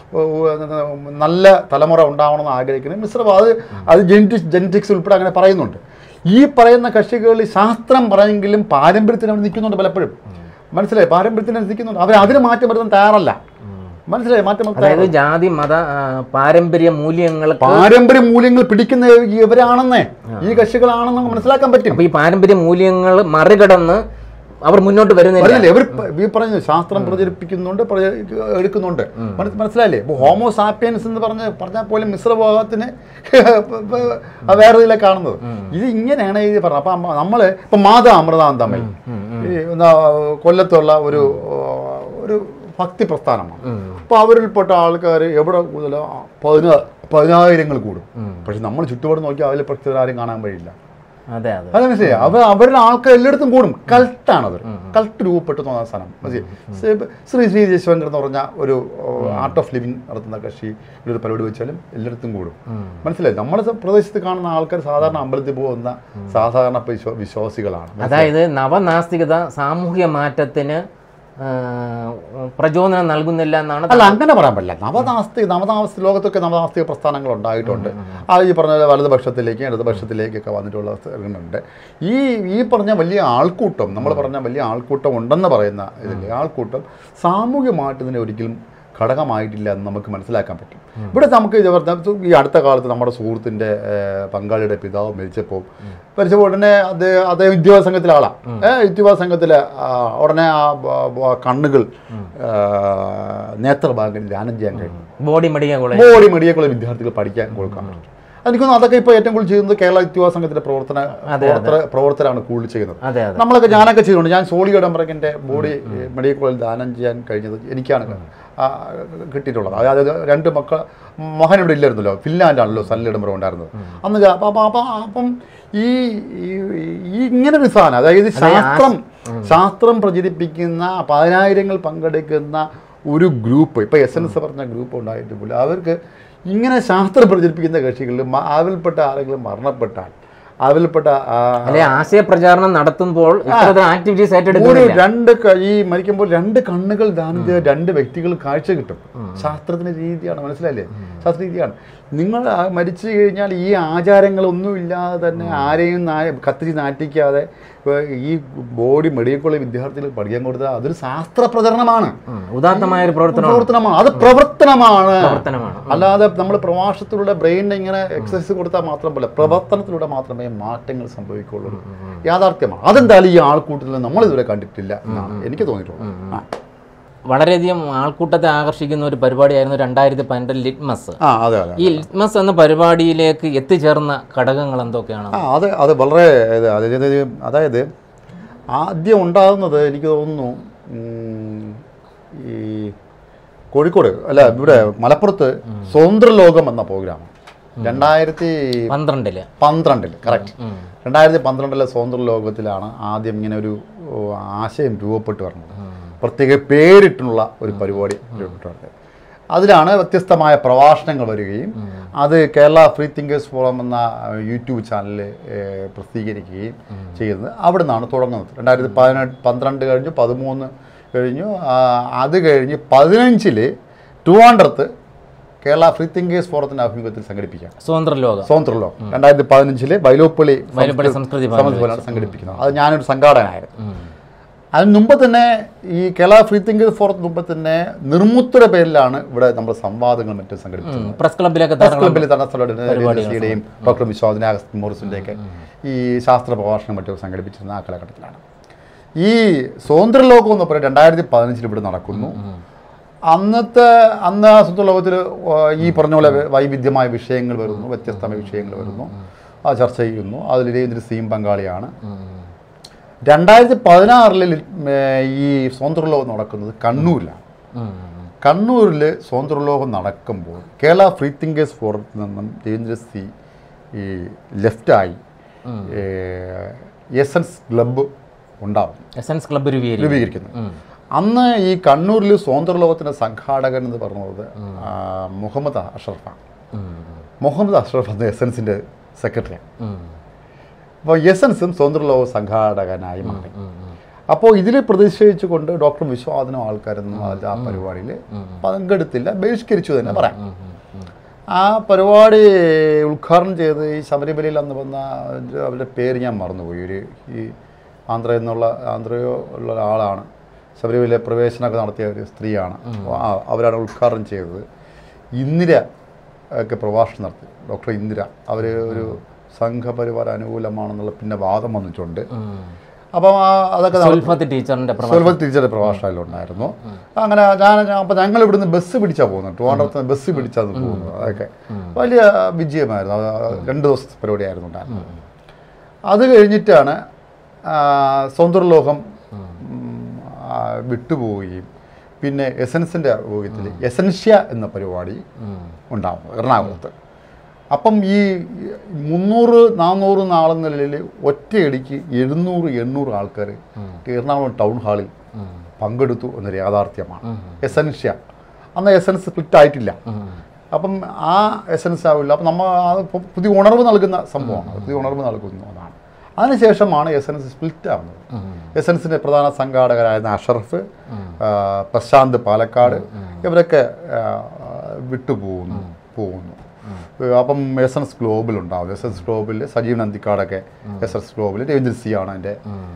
നല്ല തലമുറ ഉണ്ടാവണമെന്ന് ആഗ്രഹിക്കുന്നത് മിശ്രഭാവം അത് അത് ജെനറ്റിക്സ് ജെനറ്റിക്സ് ഉൾപ്പെടെ അങ്ങനെ പറയുന്നുണ്ട് ഈ പറയുന്ന കക്ഷികളിൽ ശാസ്ത്രം പറയെങ്കിലും പാരമ്പര്യത്തിന് അവർ നിൽക്കുന്നുണ്ട് പലപ്പോഴും മനസ്സിലായി പാരമ്പര്യത്തിന് നിൽക്കുന്നുണ്ട് അവർ അതിന് മാറ്റം വരുത്താൻ തയ്യാറല്ല മനസ്സിലായി മാറ്റം വരുത്താൻ അതായത് ജാതി മത ആ, പാരമ്പര്യ മൂല്യങ്ങൾക്ക് പാരമ്പര്യ മൂല്യങ്ങൾ പിടിക്കുന്ന ഇവരാണെന്നേ ഈ കക്ഷികളാണെന്ന് നമുക്ക് മനസ്സിലാക്കാൻ പറ്റും അപ്പൊ ഈ പാരമ്പര്യ മൂല്യങ്ങൾ മറികടന്ന് അവർ മുന്നോട്ട് വരുന്നില്ല പറഞ്ഞില്ലേ ഇവർ ഈ പറഞ്ഞു ശാസ്ത്രം പ്രചരിപ്പിക്കുന്നുണ്ട് പ്രച- എടുക്കുന്നുണ്ട് മനസ്- മനസ്സിലായില്ലേ ഇപ്പോൾ ഹോമോ സാപ്പിയൻസ് എന്ന് പറഞ്ഞ പറഞ്ഞാൽ പോലും മിശ്രഭാഗത്തിന് വേറെ ഇതിലാണ് കാണുന്നത് ഇത് ഇങ്ങനെയാണ് ഇത് പറഞ്ഞത് അപ്പം നമ്മൾ ഇപ്പം മാത അമൃതാൻ തമ്മിൽ ഈ എന്താ കൊല്ലത്തുള്ള ഒരു ഒരു ഭക്തി പ്രസ്ഥാനമാണ് അപ്പോൾ അവരിൽപ്പെട്ട ആൾക്കാർ എവിടെ കൂടുതലോ പതിനാ പതിനായിരങ്ങൾ കൂടും പക്ഷെ നമ്മൾ ചുറ്റുപാട് നോക്കിയാൽ അതിൽ പ്രത്യേക ആരും കാണാൻ വഴിയില്ല അതെ അതെ അത് മനസ്സിലായി അവ അവരുടെ ആൾക്കാർ എല്ലായിടത്തും കൂടും കൾട്ടാണത് കൾട്ട് രൂപപ്പെട്ടു തോന്നുന്ന സാധനം മനസ്സിലായി ശ്രീ ശ്രീ ജയശങ്കർ എന്ന് പറഞ്ഞ ഒരു ആർട്ട് ഓഫ് ലിവിങ് നടത്തുന്ന കക്ഷി ഇവിടെ ഒരു പരിപാടി വെച്ചാലും എല്ലായിടത്തും കൂടും മനസ്സിലായി നമ്മുടെ സ- പ്രദേശത്ത് കാണുന്ന ആൾക്കാർ സാധാരണ അമ്പലത്തിൽ പോകുന്ന സാധാരണ വിശ്വ- വിശ്വാസികളാണ് അതായത് നവനാസ്തികത സാമൂഹ്യ മാറ്റത്തിന് ആ, പ്രചോദനം നൽകുന്നില്ല എന്നാണ് അല്ല അങ്ങനെ പറയാൻ പറ്റില്ല നവനാസ്തിക നവനാസ്തി ലോകത്തൊക്കെ നവനാസ്തിക പ്രസ്ഥാനങ്ങൾ ഉണ്ടായിട്ടുണ്ട് അത് ഈ പറഞ്ഞ പോലെ വലതുപക്ഷത്തിലേക്കും ഇടതുപക്ഷത്തിലേക്കൊക്കെ വന്നിട്ടുള്ള സ്ഥലങ്ങളുണ്ട് ഈ ഈ പറഞ്ഞ വലിയ ആൾക്കൂട്ടം നമ്മൾ പറഞ്ഞ വലിയ ആൾക്കൂട്ടം ഉണ്ടെന്ന് പറയുന്ന ഇതിൽ ആൾക്കൂട്ടം സാമൂഹ്യ മാറ്റത്തിന് ഒരിക്കലും ഘടകമായിട്ടില്ല എന്ന് നമുക്ക് മനസ്സിലാക്കാൻ പറ്റും ഇവിടെ നമുക്ക് ഇത് പറഞ്ഞ ഈ അടുത്ത കാലത്ത് നമ്മുടെ സുഹൃത്തിൻ്റെ ഏഹ്, പങ്കാളിയുടെ പിതാവ് മരിച്ചപ്പോൾ മരിച്ചപ്പോൾ ഉടനെ അത് അദ്ദേഹം വിദ്യാഭ്യാസ സംഘത്തിലെ ആളാണ് ഏഹ് വിദ്യാഭ്യാസ സംഘത്തിലെ ആ, ഉടനെ ആ ബ- ബ- കണ്ണുകൾ ആ, നേത്രഭാഗം ധ്യാനം ചെയ്യാൻ കഴിഞ്ഞു body medical college body medical college വിദ്യാർത്ഥികൾ പഠിക്കാൻ കൊടുക്കാൻ പറ്റും എനിക്കൊന്നും അതൊക്കെ ഇപ്പോൾ ഏറ്റവും കൂടുതൽ ചെയ്യുന്നത് കേരള വിദ്യാഭ്യാസ സംഘത്തിലെ പ്രവർത്തന പ്രവർത്തന പ്രവർത്തനമാണ് കൂടുതൽ ചെയ്യുന്നത് അതെ അതെ നമ്മളൊക്കെ ഞാനൊക്കെ ചെയ്തിട്ടുണ്ട് ഞാൻ സോളി ഇടംബറക്കിൻ്റെ ബോഡി മെഡിക്കൽ കോളേജിൽ ദാനം ചെയ്യാൻ കഴിഞ്ഞത് എനിക്കാണ് ആ, കിട്ടിയിട്ടുള്ളത് അതായത് രണ്ട് മക്കൾ മകൻ ഇവിടെ ഇല്ലായിരുന്നല്ലോ ഫിൻലാൻഡാണല്ലോ സല്ലിൽ ഇടംബറം ഉണ്ടായിരുന്നത് അന്ന് ഞാൻ- അപ്പം അപ്പം അപ്പം അപ്പം ഈ ഈ- ഈ ഇങ്ങനെ ഒരു സാധനം അതായത് ശാസ്ത്രം ശാസ്ത്രം പ്രചരിപ്പിക്കുന്ന പതിനായിരങ്ങൾ പങ്കെടുക്കുന്ന ഒരു ഗ്രൂപ്പ് ഇപ്പോൾ എസ് എൻ എസ് പറഞ്ഞ ഗ്രൂപ്പ് ഉണ്ടായിട്ട് പോലും അവർക്ക് ഇങ്ങനെ ശാസ്ത്രം പ്രചരിപ്പിക്കുന്ന കക്ഷികളിൽ മ- അതിൽപ്പെട്ട ആരെങ്കിലും മരണപ്പെട്ടാൽ അതിൽപ്പെട്ട ആ, അല്ലെ ആശയപ്രചാരണം നടത്തുമ്പോൾ ഇത്തരത്തിൽ ആക്ടിവിറ്റീസ് ഒരു ഏറ്റെടുക്കുന്നില്ല രണ്ട് ക- ഈ മരിക്കുമ്പോൾ രണ്ട് കണ്ണുകൾ ദാനം ചെയ്ത രണ്ട് വ്യക്തികൾ കാഴ്ച കിട്ടും ശാസ്ത്രത്തിന്റെ രീതിയാണ് മനസ്സിലായില്ലേ ശാസ്ത്ര രീതിയാണ് നിങ്ങൾ ആ മരിച്ചു കഴിഞ്ഞാൽ ഈ ആചാരങ്ങളൊന്നും ഇല്ലാതെ തന്നെ ആരെയും നാ- കത്തിച്ച് നാറ്റിക്കാതെ ഇപ്പൊ ഈ ബോഡി മെഡിക്കൽ കോളേജ് വിദ്യാർത്ഥികൾ പഠിക്കാൻ കൊടുത്താൽ അതൊരു ശാസ്ത്ര പ്രചരണമാണ് ഉം. ഉദാത്തമായ ഒരു പ്രവർത്തനം പ്രവർത്തനമാണ് അത് പ്രവർത്തനമാണ് പ്രവർത്തനമാണ് അല്ലാതെ നമ്മൾ പ്രവാസത്തിലൂടെ ബ്രെയിനിന് ഇങ്ങനെ എക്സസൈസ് കൊടുത്താൽ മാത്രം പോലെ പ്രവർത്തനത്തിലൂടെ മാത്രമേ മാറ്റങ്ങൾ സംഭവിക്കുള്ളൂ യാഥാർത്ഥ്യമാണ് അതെന്തായാലും ഈ ആൾക്കൂട്ടത്തിൽ നമ്മൾ ഇതുവരെ കണ്ടിട്ടില്ല എന്നാണ് എനിക്ക് തോന്നിയിട്ടുള്ളത് ആ. വളരെയധികം ആൾക്കൂട്ടത്തെ ആകർഷിക്കുന്ന ഒരു പരിപാടിയായിരുന്നു രണ്ടായിരത്തി പന്ത്രണ്ട് ലിറ്റ്മസ് ആ അതെ അതെ ഈ ലിറ്റ്മസ് എന്ന പരിപാടിയിലേക്ക് എത്തിച്ചേർന്ന ഘടകങ്ങൾ എന്തൊക്കെയാണ് ആ അത് അത് വളരെ ഇത് അതായത് അതായത് ആദ്യം ഉണ്ടാകുന്നത് എനിക്ക് തോന്നുന്നു ഉം, ഈ കോഴിക്കോട് അല്ല ഇവിടെ മലപ്പുറത്ത് സ്വതന്ത്ര ലോകം എന്ന പ്രോഗ്രാം രണ്ടായിരത്തി പന്ത്രണ്ടില് പന്ത്രണ്ടിൽ കറക്റ്റ് രണ്ടായിരത്തി പന്ത്രണ്ടിലെ സ്വതന്ത്ര ലോകത്തിലാണ് ആദ്യം ഇങ്ങനെ ഒരു ഓ, ആശയം രൂപപ്പെട്ട് വരുന്നത് പ്രത്യേക പേരിട്ടുള്ള ഒരു പരിപാടി രൂപപ്പെട്ട് വരുന്നത് അതിലാണ് വ്യത്യസ്തമായ പ്രഭാഷണങ്ങൾ വരികയും അത് കേരള ഫ്രീ തിങ്കേഴ്സ് ഫോറം എന്ന ഏഹ്, യൂട്യൂബ് ചാനലിൽ ഏഹ്, പ്രസിദ്ധീകരിക്കുകയും ചെയ്യുന്നത് അവിടെ നിന്നാണ് തുടങ്ങുന്നത് രണ്ടായിരത്തി പതിനെട്ട് പന്ത്രണ്ട് കഴിഞ്ഞു പതിമൂന്ന് കഴിഞ്ഞു ആ, അത് കഴിഞ്ഞ് പതിനഞ്ചിൽ ട്രിവാൻഡ്രത്ത് കേരള ഫ്രീ തിങ്കേഴ്സ് ഫോറത്തിൻ്റെ ആഭിമുഖ്യത്തിൽ സംഘടിപ്പിക്കാം സ്വതന്ത്ര ലോകം സ്വതന്ത്ര ലോകം രണ്ടായിരത്തി പതിനഞ്ചിലെ ബൈലോപ്പള്ളി വൈലപ്പള്ളി സംസ്കൃതി ഭവനിൽ സംസ്കൃതി ഭവനാണ് സംഘടിപ്പിക്കുന്നത് അത് ഞാനൊരു സംഘാടകനായിരുന്നു ഉം. അതിന് മുമ്പ് തന്നെ ഈ കേരള ഫ്രീ തിങ്കേഴ്സ് ഫോറത്ത് മുമ്പ് തന്നെ നിർമുത്തര പേരിലാണ് ഇവിടെ നമ്മൾ സംവാദങ്ങൾ മറ്റും സംഘടിപ്പിച്ചത് പ്രസ് ക്ലബിലൊക്കെ പ്രസ് ധാരാളം ക്ലബിൽ തടസ്സങ്ങളുടെയും ഡോക്ടർ വിശ്വാദിനെ അഗസ്റ്റിൻ മോറിസിൻ്റെയൊക്കെ ഈ ശാസ്ത്ര പ്രഭാഷണം മറ്റും സംഘടിപ്പിച്ചിരുന്ന ആ കാലഘട്ടത്തിലാണ് ഈ സ്വതന്ത്ര ലോകം എന്ന് പറയുന്നത് രണ്ടായിരത്തി പതിനഞ്ചിൽ ഇവിടെ നടക്കുന്നു അന്നത്തെ അന്ന് ആ സ്വതന്ത്ര ലോകത്തിൽ ഈ പറഞ്ഞ പോലെ വൈവിധ്യമായ വിഷയങ്ങൾ വരുന്നു വ്യത്യസ്തമായ വിഷയങ്ങൾ വരുന്നു ആ ചർച്ച ചെയ്യുന്നു അതിൽ രവീന്ദ്ര സിയും പങ്കാളിയാണ് രണ്ടായിരത്തി പതിനാറിൽ ഈ സ്വതന്ത്ര ലോകം നടക്കുന്നത് കണ്ണൂരിലാണ് ഉം. കണ്ണൂരിൽ സ്വാതന്ത്ര്യലോകം നടക്കുമ്പോൾ കേരള ഫ്രീ തിങ്കേഴ്സ് ഫോറത്തിൽ നിന്നും രവീന്ദ്ര സി ഈ ലെഫ്റ്റായി എസൻസ് ക്ലബ്ബ് ഉണ്ടാവും എസൻസ് ക്ലബ്ബ് രൂപീകരിക്കും രൂപീകരിക്കുന്നു അന്ന് ഈ കണ്ണൂരിൽ സ്വാതന്ത്ര്യലോകത്തിൻ്റെ സംഘാടകൻ എന്ന് പറഞ്ഞത് ആ, മുഹമ്മദ് അഷ്റഫാണ് മുഹമ്മദ് അഷ്റഫ് അന്ന് എസൻസിൻ്റെ സെക്രട്ടറിയാണ് അപ്പോൾ എസൻസും സ്വാതന്ത്ര്യലോക സംഘാടകനായി മാറി അപ്പോൾ ഇതിൽ പ്രതിഷേധിച്ചുകൊണ്ട് ഡോക്ടർ വിശ്വനാഥനും ആൾക്കാരൊന്നും അത് ആ പരിപാടിയിൽ പങ്കെടുത്തില്ല ബഹിഷ്കരിച്ചു തന്നെ പറയാം ആ പരിപാടി ഉദ്ഘാടനം ചെയ്ത് ഈ ശബരിമലയിൽ അന്ന് വന്ന ഒരു അവരുടെ പേര് ഞാൻ മറന്നുപോയി ഒരു ഈ ആന്ധ്ര എന്നുള്ള ആന്ധ്രയോ ഉള്ള ഒരാളാണ് ശബരിമല പ്രവേശനമൊക്കെ നടത്തിയ ഒരു സ്ത്രീയാണ് അപ്പോൾ ആ അവരാണ് ഉദ്ഘാടനം ചെയ്തത് ഇന്ദിര ഒക്കെ പ്രഭാഷണം നടത്തി ഡോക്ടർ ഇന്ദിര അവർ ഒരു സംഘപരിവാര അനുകൂലമാണെന്നുള്ള പിന്നെ വാദം വന്നിട്ടുണ്ട് അപ്പം ആ അതൊക്കെ നടത്തി. സുൽഫത്ത് ടീച്ചറിന്റെ പ്രഭാഷണം സ്വൽഭ ടീച്ചറുടെ പ്രഭാഷണത്തിലുണ്ടായിരുന്നു അങ്ങനെ ഞാൻ അപ്പം ഞങ്ങൾ ഇവിടുന്ന് ബസ് പിടിച്ചാൽ പോകുന്നത് ട്രിവാൻഡ്രത്ത് ബസ് പിടിച്ചാണ് പോകുന്നത് അതൊക്കെ വലിയ വിജയമായിരുന്നു അത് രണ്ട് ദിവസത്തെ പരിപാടിയായിരുന്നു ഉണ്ടായിരുന്നത് അത് കഴിഞ്ഞിട്ടാണ് ആ, സൗന്ദര്യലോകം ഉം, ആ, വിട്ടുപോവുകയും പിന്നെ എസൻസിൻ്റെ ഉപയോഗത്തിൽ എസൻഷ്യ എന്ന പരിപാടി ഉണ്ടാവും എറണാകുളത്ത് അപ്പം ഈ മുന്നൂറ് നാനൂറ് നാളുകളിൽ ഒറ്റയടിക്ക് എഴുന്നൂറ് എണ്ണൂറ് ആൾക്കാർ എറണാകുളം ടൗൺ ഹാളിൽ പങ്കെടുത്തു എന്നൊരു യാഥാർത്ഥ്യമാണ് എസൻഷ്യ അന്ന് എസൻസ് സ്പ്ലിറ്റ് ആയിട്ടില്ല അപ്പം ആ എസൻസ് ആവില്ല അപ്പം നമ്മൾ അത് പു- പുതിയ ഉണർവ് നൽകുന്ന സംഭവമാണ് അത് പുതിയ ഉണർവ് നൽകുന്നു അതാണ് അതിനുശേഷമാണ് എസൻസ് സ്പ്ലിറ്റ് ആവുന്നത് എസൻസിൻ്റെ പ്രധാന സംഘാടകരായിരുന്ന അഷറഫ് ആ, പ്രശാന്ത് പാലക്കാട് ഇവരൊക്കെ ആ, വിട്ടുപോകുന്നു പോകുന്നു അപ്പം എസൻസ് ഗ്ലോബൽ ഉണ്ടാവും എസൻസ് ഗ്ലോബിൽ സജീവ് നന്ദിക്കാടൊക്കെ എസൻസ് ഗ്ലോബിൽ രവീന്ദ്ര സി ആണ് എൻ്റെ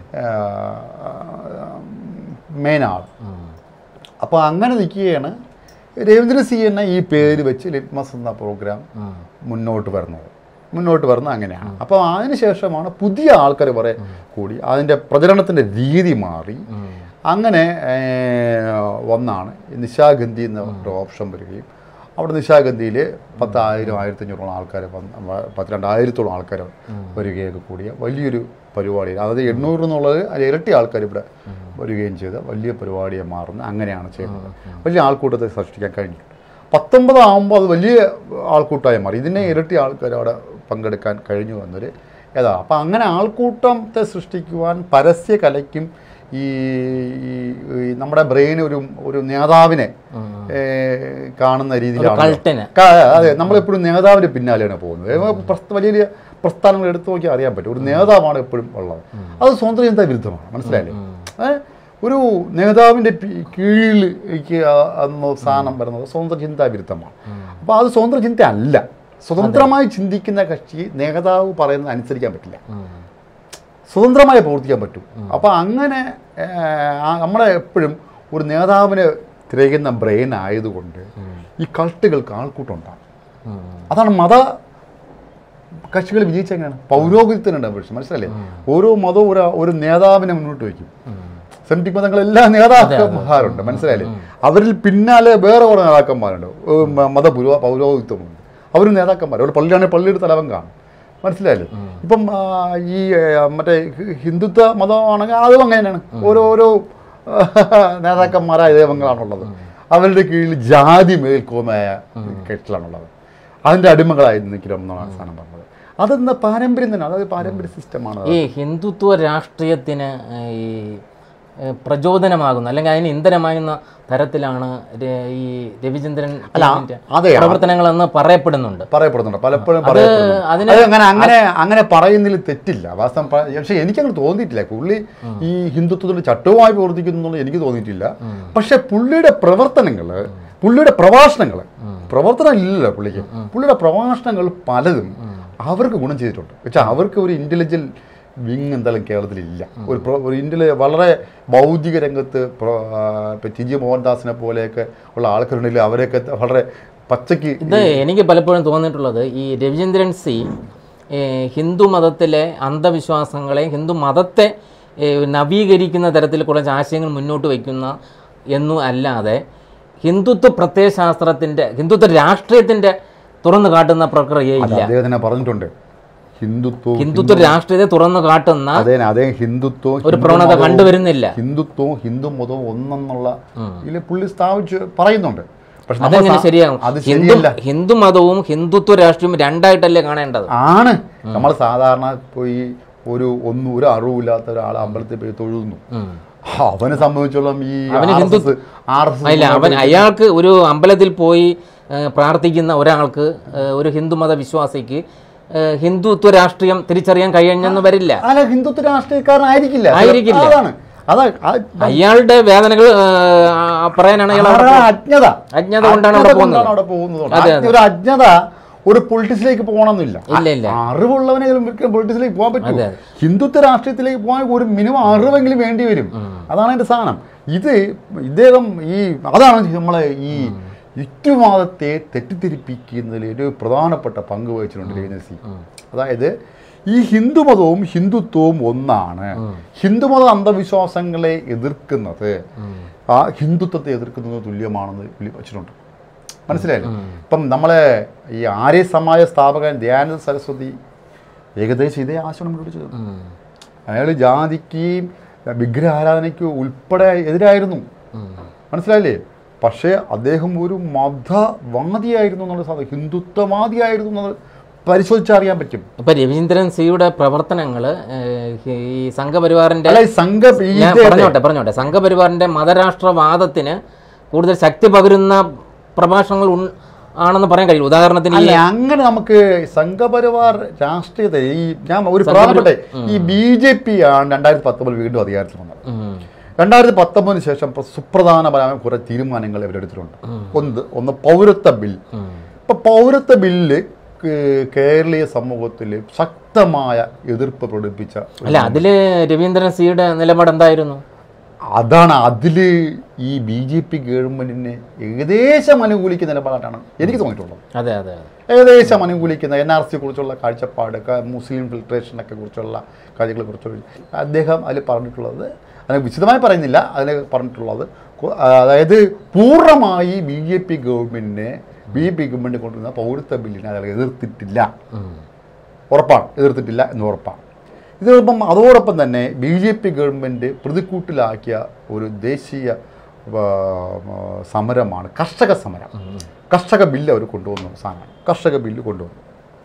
മെയിൻ ആൾ അപ്പോൾ അങ്ങനെ നിൽക്കുകയാണ് രവീന്ദ്ര സി എന്ന ഈ പേര് വെച്ച് ലിറ്റ്മസ് എന്ന പ്രോഗ്രാം മുന്നോട്ട് വരുന്നത് മുന്നോട്ട് വരുന്നത് അങ്ങനെയാണ് അപ്പോൾ അതിനുശേഷമാണ് പുതിയ ആൾക്കാർ കുറെ കൂടി അതിൻ്റെ പ്രചരണത്തിൻ്റെ രീതി മാറി അങ്ങനെ ഏർ, വന്നാണ് നിശാഗന്ധി എന്ന ഒരു ഓപ്ഷൻ വരികയും അവിടെ നിശാഗന്ധിയിൽ പത്തായിരം ആയിരത്തഞ്ഞൂറോളം ആൾക്കാർ വന്ന് പത്ത് രണ്ടായിരത്തോളം ആൾക്കാർ വരികയൊക്കെ കൂടിയ വലിയൊരു പരിപാടി അതായത് എണ്ണൂറ് എന്നുള്ളത് അതിൽ ഇരട്ടി ആൾക്കാർ ഇവിടെ വരികയും ചെയ്ത വലിയ പരിപാടിയെ മാറുന്ന അങ്ങനെയാണ് ചെയ്യുന്നത് വലിയ ആൾക്കൂട്ടത്തെ സൃഷ്ടിക്കാൻ കഴിഞ്ഞു പത്തൊമ്പതാകുമ്പോൾ അത് വലിയ ആൾക്കൂട്ടമായി മാറി ഇതിനെ ഇരട്ടി ആൾക്കാർ അവിടെ പങ്കെടുക്കാൻ കഴിഞ്ഞു എന്നൊരു ഏതാ അപ്പം അങ്ങനെ ആൾക്കൂട്ടത്തെ സൃഷ്ടിക്കുവാൻ പരസ്യ കലയ്ക്കും ഈ ഈ- ഈ നമ്മുടെ ബ്രെയിൻ ഒരു ഒരു നേതാവിനെ ഏ, കാണുന്ന രീതിയിലാണ് കൾട്ടിന് ക- അതെ നമ്മളെപ്പോഴും നേതാവിൻ്റെ പിന്നാലെയാണ് പോകുന്നത് ഏ, പ്രസ്ഥ- വലിയ വലിയ പ്രസ്ഥാനങ്ങൾ എടുത്തു നോക്കിയാൽ അറിയാൻ പറ്റും ഒരു നേതാവാണ് എപ്പോഴും ഉള്ളത് അത് സ്വന്തം ചിന്താ വിരുദ്ധമാണ് മനസ്സിലായില്ലേ ഏ? ഒരു നേതാവിൻ്റെ പി- കീഴിലേക്ക് ആ- അന്ന് സ്ഥാനം വരുന്നത് സ്വന്തം ചിന്താ വിരുദ്ധമാണ് അപ്പോൾ അത് സ്വന്തം ചിന്ത അല്ല സ്വതന്ത്രമായി ചിന്തിക്കുന്ന കക്ഷി നേതാവ് പറയുന്നത് അനുസരിക്കാൻ പറ്റില്ല സ്വതന്ത്രമായി പ്രവർത്തിക്കാൻ പറ്റും അപ്പോൾ അങ്ങനെ ഏ, ആ- നമ്മളെ എപ്പോഴും ഒരു നേതാവിനെ തിരയുന്ന ബ്രെയിൻ ആയതുകൊണ്ട് ഈ കൾട്ടുകൾക്ക് ആൾക്കൂട്ടം ഉണ്ടാകും അതാണ് മത കക്ഷികൾ വിജയിച്ചെങ്ങനെയാണ് പൗരോഹിത്യത്തിനുണ്ട് പക്ഷെ മനസ്സിലല്ലേ ഓരോ മതവും ഒരു ഒരു നേതാവിനെ മുന്നോട്ട് വയ്ക്കും സെമിറ്റിക് മതങ്ങളെല്ലാം നേതാക്കന്മാരുണ്ട് മനസ്സിലായില്ലേ അവരിൽ പിന്നാലെ വേറെ കുറേ നേതാക്കന്മാരുണ്ട് ഏഹ് മ- മത പുരോ പൗരോഹിത്യമുണ്ട് അവരും നേതാക്കന്മാർ അവിടെ പള്ളിയാണെങ്കിൽ പള്ളിയുടെ തലവൻ കാണും മനസ്സിലായില്ലേ ഇപ്പം ആ, ഈ ഏഹ്, മറ്റേ ഹി- ഹിന്ദുത്വ മതമാണെങ്കിൽ അതും അങ്ങനെയാണ് ഓരോരോ നേതാക്കന്മാരായ ദൈവങ്ങളാണുള്ളത് അവരുടെ കീഴിൽ ജാതി മേൽക്കോമായ കെട്ടിലാണുള്ളത് അതിൻ്റെ അടിമകളായി നിൽക്കണം എന്നാണ് സാധനം പറഞ്ഞത് അതെന്ന പാരമ്പര്യം തന്നെ അതായത് പാരമ്പര്യ സിസ്റ്റമാണ് ഈ ഹിന്ദുത്വ രാഷ്ട്രീയത്തിന് ഏഹ്, ഈ ഏഹ്, പ്രചോദനമാകുന്ന അല്ലെങ്കിൽ അതിന് ഇന്ധനമാകുന്ന തരത്തിലാണ് ര- ഈ രവിചന്ദ്രൻ ടീമിന്റെ അതെ പ്രവർത്തനങ്ങളെന്ന് പറയപ്പെടുന്നുണ്ട് പറയപ്പെടുന്നുണ്ട് പലപ്പോഴും അത് പറയപ്പെടുന്നുണ്ട് അതിന് അത് അങ്ങനെ അങ്ങനെ അങ്ങനെ പറയുന്നതിൽ തെറ്റില്ല വാസ്തവം പ- പക്ഷേ എനിക്കങ്ങനെ തോന്നിയിട്ടില്ല പുള്ളി ഈ ഹിന്ദുത്വത്തിന്റെ ചട്ടവുമായി പ്രവർത്തിക്കുന്നു എന്നുള്ളത് എനിക്ക് തോന്നിയിട്ടില്ല പക്ഷെ പുള്ളിയുടെ പ്രവർത്തനങ്ങൾ പുള്ളിയുടെ പ്രഭാഷണങ്ങൾ പ്രവർത്തനം ഇല്ലല്ലോ പുള്ളിക്ക് പുള്ളിയുടെ പ്രഭാഷണങ്ങൾ പലതും അവർക്ക് ഗുണം ചെയ്തിട്ടുണ്ട് വെച്ചാൽ അവർക്ക് ഒരു ഇന്റലിജന്റ് വിങ് എന്തായാലും കേരളത്തിലില്ല ഒരു പ്രോ- ഒരു ഇന്ത്യയിലെ വളരെ ബൗദ്ധിക രംഗത്ത് പ്രോ- ആ, ഇപ്പൊ ടി ജി മോഹൻദാസിനെ പോലെയൊക്കെ ഉള്ള ആൾക്കാരുണ്ടെങ്കിൽ അവരെയൊക്കെ വളരെ പച്ചയ്ക്ക് ഇത് എനിക്ക് പലപ്പോഴും തോന്നിയിട്ടുള്ളത് ഈ രവിചന്ദ്രൻ സി ഏ, ഹിന്ദു മതത്തിലെ അന്ധവിശ്വാസങ്ങളെ ഹിന്ദു മതത്തെ ഏ, നവീകരിക്കുന്ന തരത്തിൽ കുറച്ച് ആശയങ്ങൾ മുന്നോട്ട് വയ്ക്കുന്ന എന്നും അല്ലാതെ ഹിന്ദുത്വ പ്രത്യയശാസ്ത്രത്തിൻ്റെ ഹിന്ദുത്വ രാഷ്ട്രീയത്തിൻ്റെ തുറന്നു കാട്ടുന്ന പ്രക്രിയയില്ല അദ്ദേഹം തന്നെ പറഞ്ഞിട്ടുണ്ട് ഹിന്ദുത്വവും ഹിന്ദുത്വ രാഷ്ട്രീയത്തെ തുറന്നു കാട്ടുന്ന അതേ അതേ ഹിന്ദുത്വവും ഒരു ഹിന്ദു പ്രവണത മതവും- കണ്ടുവരുന്നില്ല ഹിന്ദുത്വവും ഹിന്ദു മതവും ഒന്നെന്നുള്ള ഇതിൽ പുള്ളി സ്ഥാപിച്ച് പറയുന്നുണ്ട് പക്ഷെ നമ്മൾ അതെങ്ങനെ സാ- ശരിയാകും അത് ഹിന്ദു ശരിയല്ല ഹിന്ദു മതവും ഹിന്ദുത്വ രാഷ്ട്രീയവും രണ്ടായിട്ടല്ലേ കാണേണ്ടത് ആണ് നമ്മൾ സാധാരണ പോയി ഒരു ഒന്നും ഒരു അറിവില്ലാത്ത ഒരാൾ അമ്പലത്തിൽ പോയി തൊഴുന്നു ഉം. അവനെ സംബന്ധിച്ചോളം ഈ അവന് ആർ ഹിന്ദു- എസ് എസ് ആർ എസ് ഇല്ല അവൻ അയാൾക്ക് ഒരു അമ്പലത്തിൽ പോയി ഏ, പ്രാർത്ഥിക്കുന്ന ഒരാൾക്ക് ഏ, ഒരു ഹിന്ദുമത വിശ്വാസിക്ക് ഏ, ഹിന്ദുത്വ രാഷ്ട്രീയം തിരിച്ചറിയാൻ കഴിയഞ്ഞെന്ന് വരില്ല അല്ല ഹിന്ദുത്വ രാഷ്ട്രീയക്കാരനായിരിക്കില്ല ആയിരിക്കില്ല. അതാണ് അതാ ആ- അയാളുടെ വേദനകൾ ഏ, ആ, പറയാനാണ് അയാൾ അവിടെ ആ അജ്ഞത അജ്ഞത കൊണ്ടാണ് അവിടെ അജ്ഞത പോകുന്നത്. കൊണ്ടാണ് അവിടെ പോകുന്നത് അതെ, അജ്ഞ- ഒരു അജ്ഞത ഒരു പൊളിറ്റിക്സിലേക്ക് പോകണമെന്നില്ല ഇല്ല, ഇല്ല. അറിവുള്ളവനെ പൊളിറ്റിക്സിലേക്ക് പോകാൻ പറ്റും അതെ. ഹിന്ദുത്വ രാഷ്ട്രീയത്തിലേക്ക് പോകാൻ ഒരു മിനിമം അറിവെങ്കിലും വേണ്ടി വരും അതാണ് എൻ്റെ സാധനം ഇത് ഇദ്ദേഹം ഈ അതാണ് നമ്മളെ ഈ യുക്തിവാദത്തെ തെറ്റിദ്ധരിപ്പിക്കുന്നതിൽ ഒരു പ്രധാനപ്പെട്ട പങ്ക് വഹിച്ചിട്ടുണ്ട് രവീന്ദ്രൻ അതായത് ഈ ഹിന്ദുമതവും ഹിന്ദുത്വവും ഒന്നാണ് ഹിന്ദുമത അന്ധവിശ്വാസങ്ങളെ എതിർക്കുന്നത് ആ ഹിന്ദുത്വത്തെ എതിർക്കുന്നത് തുല്യമാണെന്ന് വിളി വച്ചിട്ടുണ്ട് മനസ്സിലായില്ലേ ഇപ്പം നമ്മളെ ഈ ആര്യ സമാജ സ്ഥാപകൻ ദയാനന്ദ സരസ്വതി ഏകദേശം ഇതേ ആശയം മുന്നോട്ട് ചെയ്തു ഉം. അയാൾ ജാതിക്കും വിഗ്രഹാരാധനയ്ക്കും ഉൾപ്പെടെ എതിരായിരുന്നു മനസ്സിലായില്ലേ പക്ഷേ അദ്ദേഹം ഒരു മതവാദിയായിരുന്നു എന്നുള്ള സാധനം ഹിന്ദുത്വവാദിയായിരുന്നു എന്നത് പരിശോധിച്ചറിയാൻ പറ്റും ഇപ്പൊ രവീന്ദ്രൻ സിയുടെ പ്രവർത്തനങ്ങൾ ഈ സംഘപരിവാറിന്റെ അല്ല ഈ സംഘ ഈ ഞാൻ ഇദ്ദേഹത്തെ- പറഞ്ഞോട്ടെ പറഞ്ഞോട്ടെ സംഘപരിവാറിന്റെ മതരാഷ്ട്രവാദത്തിന് കൂടുതൽ ശക്തി പകരുന്ന പ്രഭാഷണങ്ങൾ ഉൺ- ആണെന്ന് പറയാൻ കഴിയും ഉദാഹരണത്തിന് ഈ അല്ല അങ്ങനെ നമുക്ക് സംഘപരിവാർ രാഷ്ട്രീയത്തെ ഈ ഞാൻ ഒരു പ്രധാനപ്പെട്ട ഈ ബി ജെ പി ആണ് രണ്ടായിരത്തി പത്തൊമ്പതിൽ വീണ്ടും അധികാരത്തിൽ വന്നത് ഉം. രണ്ടായിരത്തി പത്തൊമ്പതിന് ശേഷം പ്ര- സുപ്രധാനമായ കുറെ തീരുമാനങ്ങൾ ഇവരെടുത്തിട്ടുണ്ട് ഒന്ന് ഒന്ന് പൗരത്വ ബിൽ ഉം. ഇപ്പൊ പൗരത്വ ബില്ല് കേ- കേരളീയ സമൂഹത്തിൽ ശക്തമായ എതിർപ്പ് പ്രകടിപ്പിച്ച ഒരു- അല്ല അതില് രവീന്ദ്രൻ സിയുടെ നിലപാട് എന്തായിരുന്നു അതാണ് അതില് ഈ ബി ജെ പി ഗവൺമെന്റിനെ ഏകദേശം അനുകൂലിക്കുന്ന നിലപാടായിട്ടാണ് എനിക്ക് തോന്നിയിട്ടുള്ളത് അതെ അതെ അതെ ഏകദേശം അനുകൂലിക്കുന്ന എൻ ആർ സിയെ കുറിച്ചുള്ള കാഴ്ചപ്പാട് ക- മുസ്ലിം ഫിൽട്രേഷനൊക്കെ കുറിച്ചുള്ള കാര്യങ്ങളെ കുറിച്ചുള്ള അദ്ദേഹം അതിൽ പറഞ്ഞിട്ടുള്ളത് അതിനെ വിശദമായി പറയുന്നില്ല അതിൽ പറഞ്ഞിട്ടുള്ളത് കു- അതായത് പൂർണ്ണമായി ബി ജെ പി ഗവൺമെൻറ്റിനെ ബി ജെ പി ഗവൺമെൻറ് കൊണ്ടുവന്ന പൗരത്വ ബില്ലിനെ അയാൾ എതിർത്തിട്ടില്ല ഉം. ഉറപ്പാണ് എതിർത്തിട്ടില്ല എന്ന് ഉറപ്പാണ് ഇതോടൊപ്പം അതോടൊപ്പം തന്നെ ബി ജെ പി ഗവൺമെൻറ് പ്രതിക്കൂട്ടിലാക്കിയ ഒരു ദേശീയ ആ, ആ, സമരമാണ് കർഷക സമരം കർഷക ബില്ല് അവർ കൊണ്ടുവന്ന സാധനമാണ് കർഷക ബില്ല് കൊണ്ടുവന്നു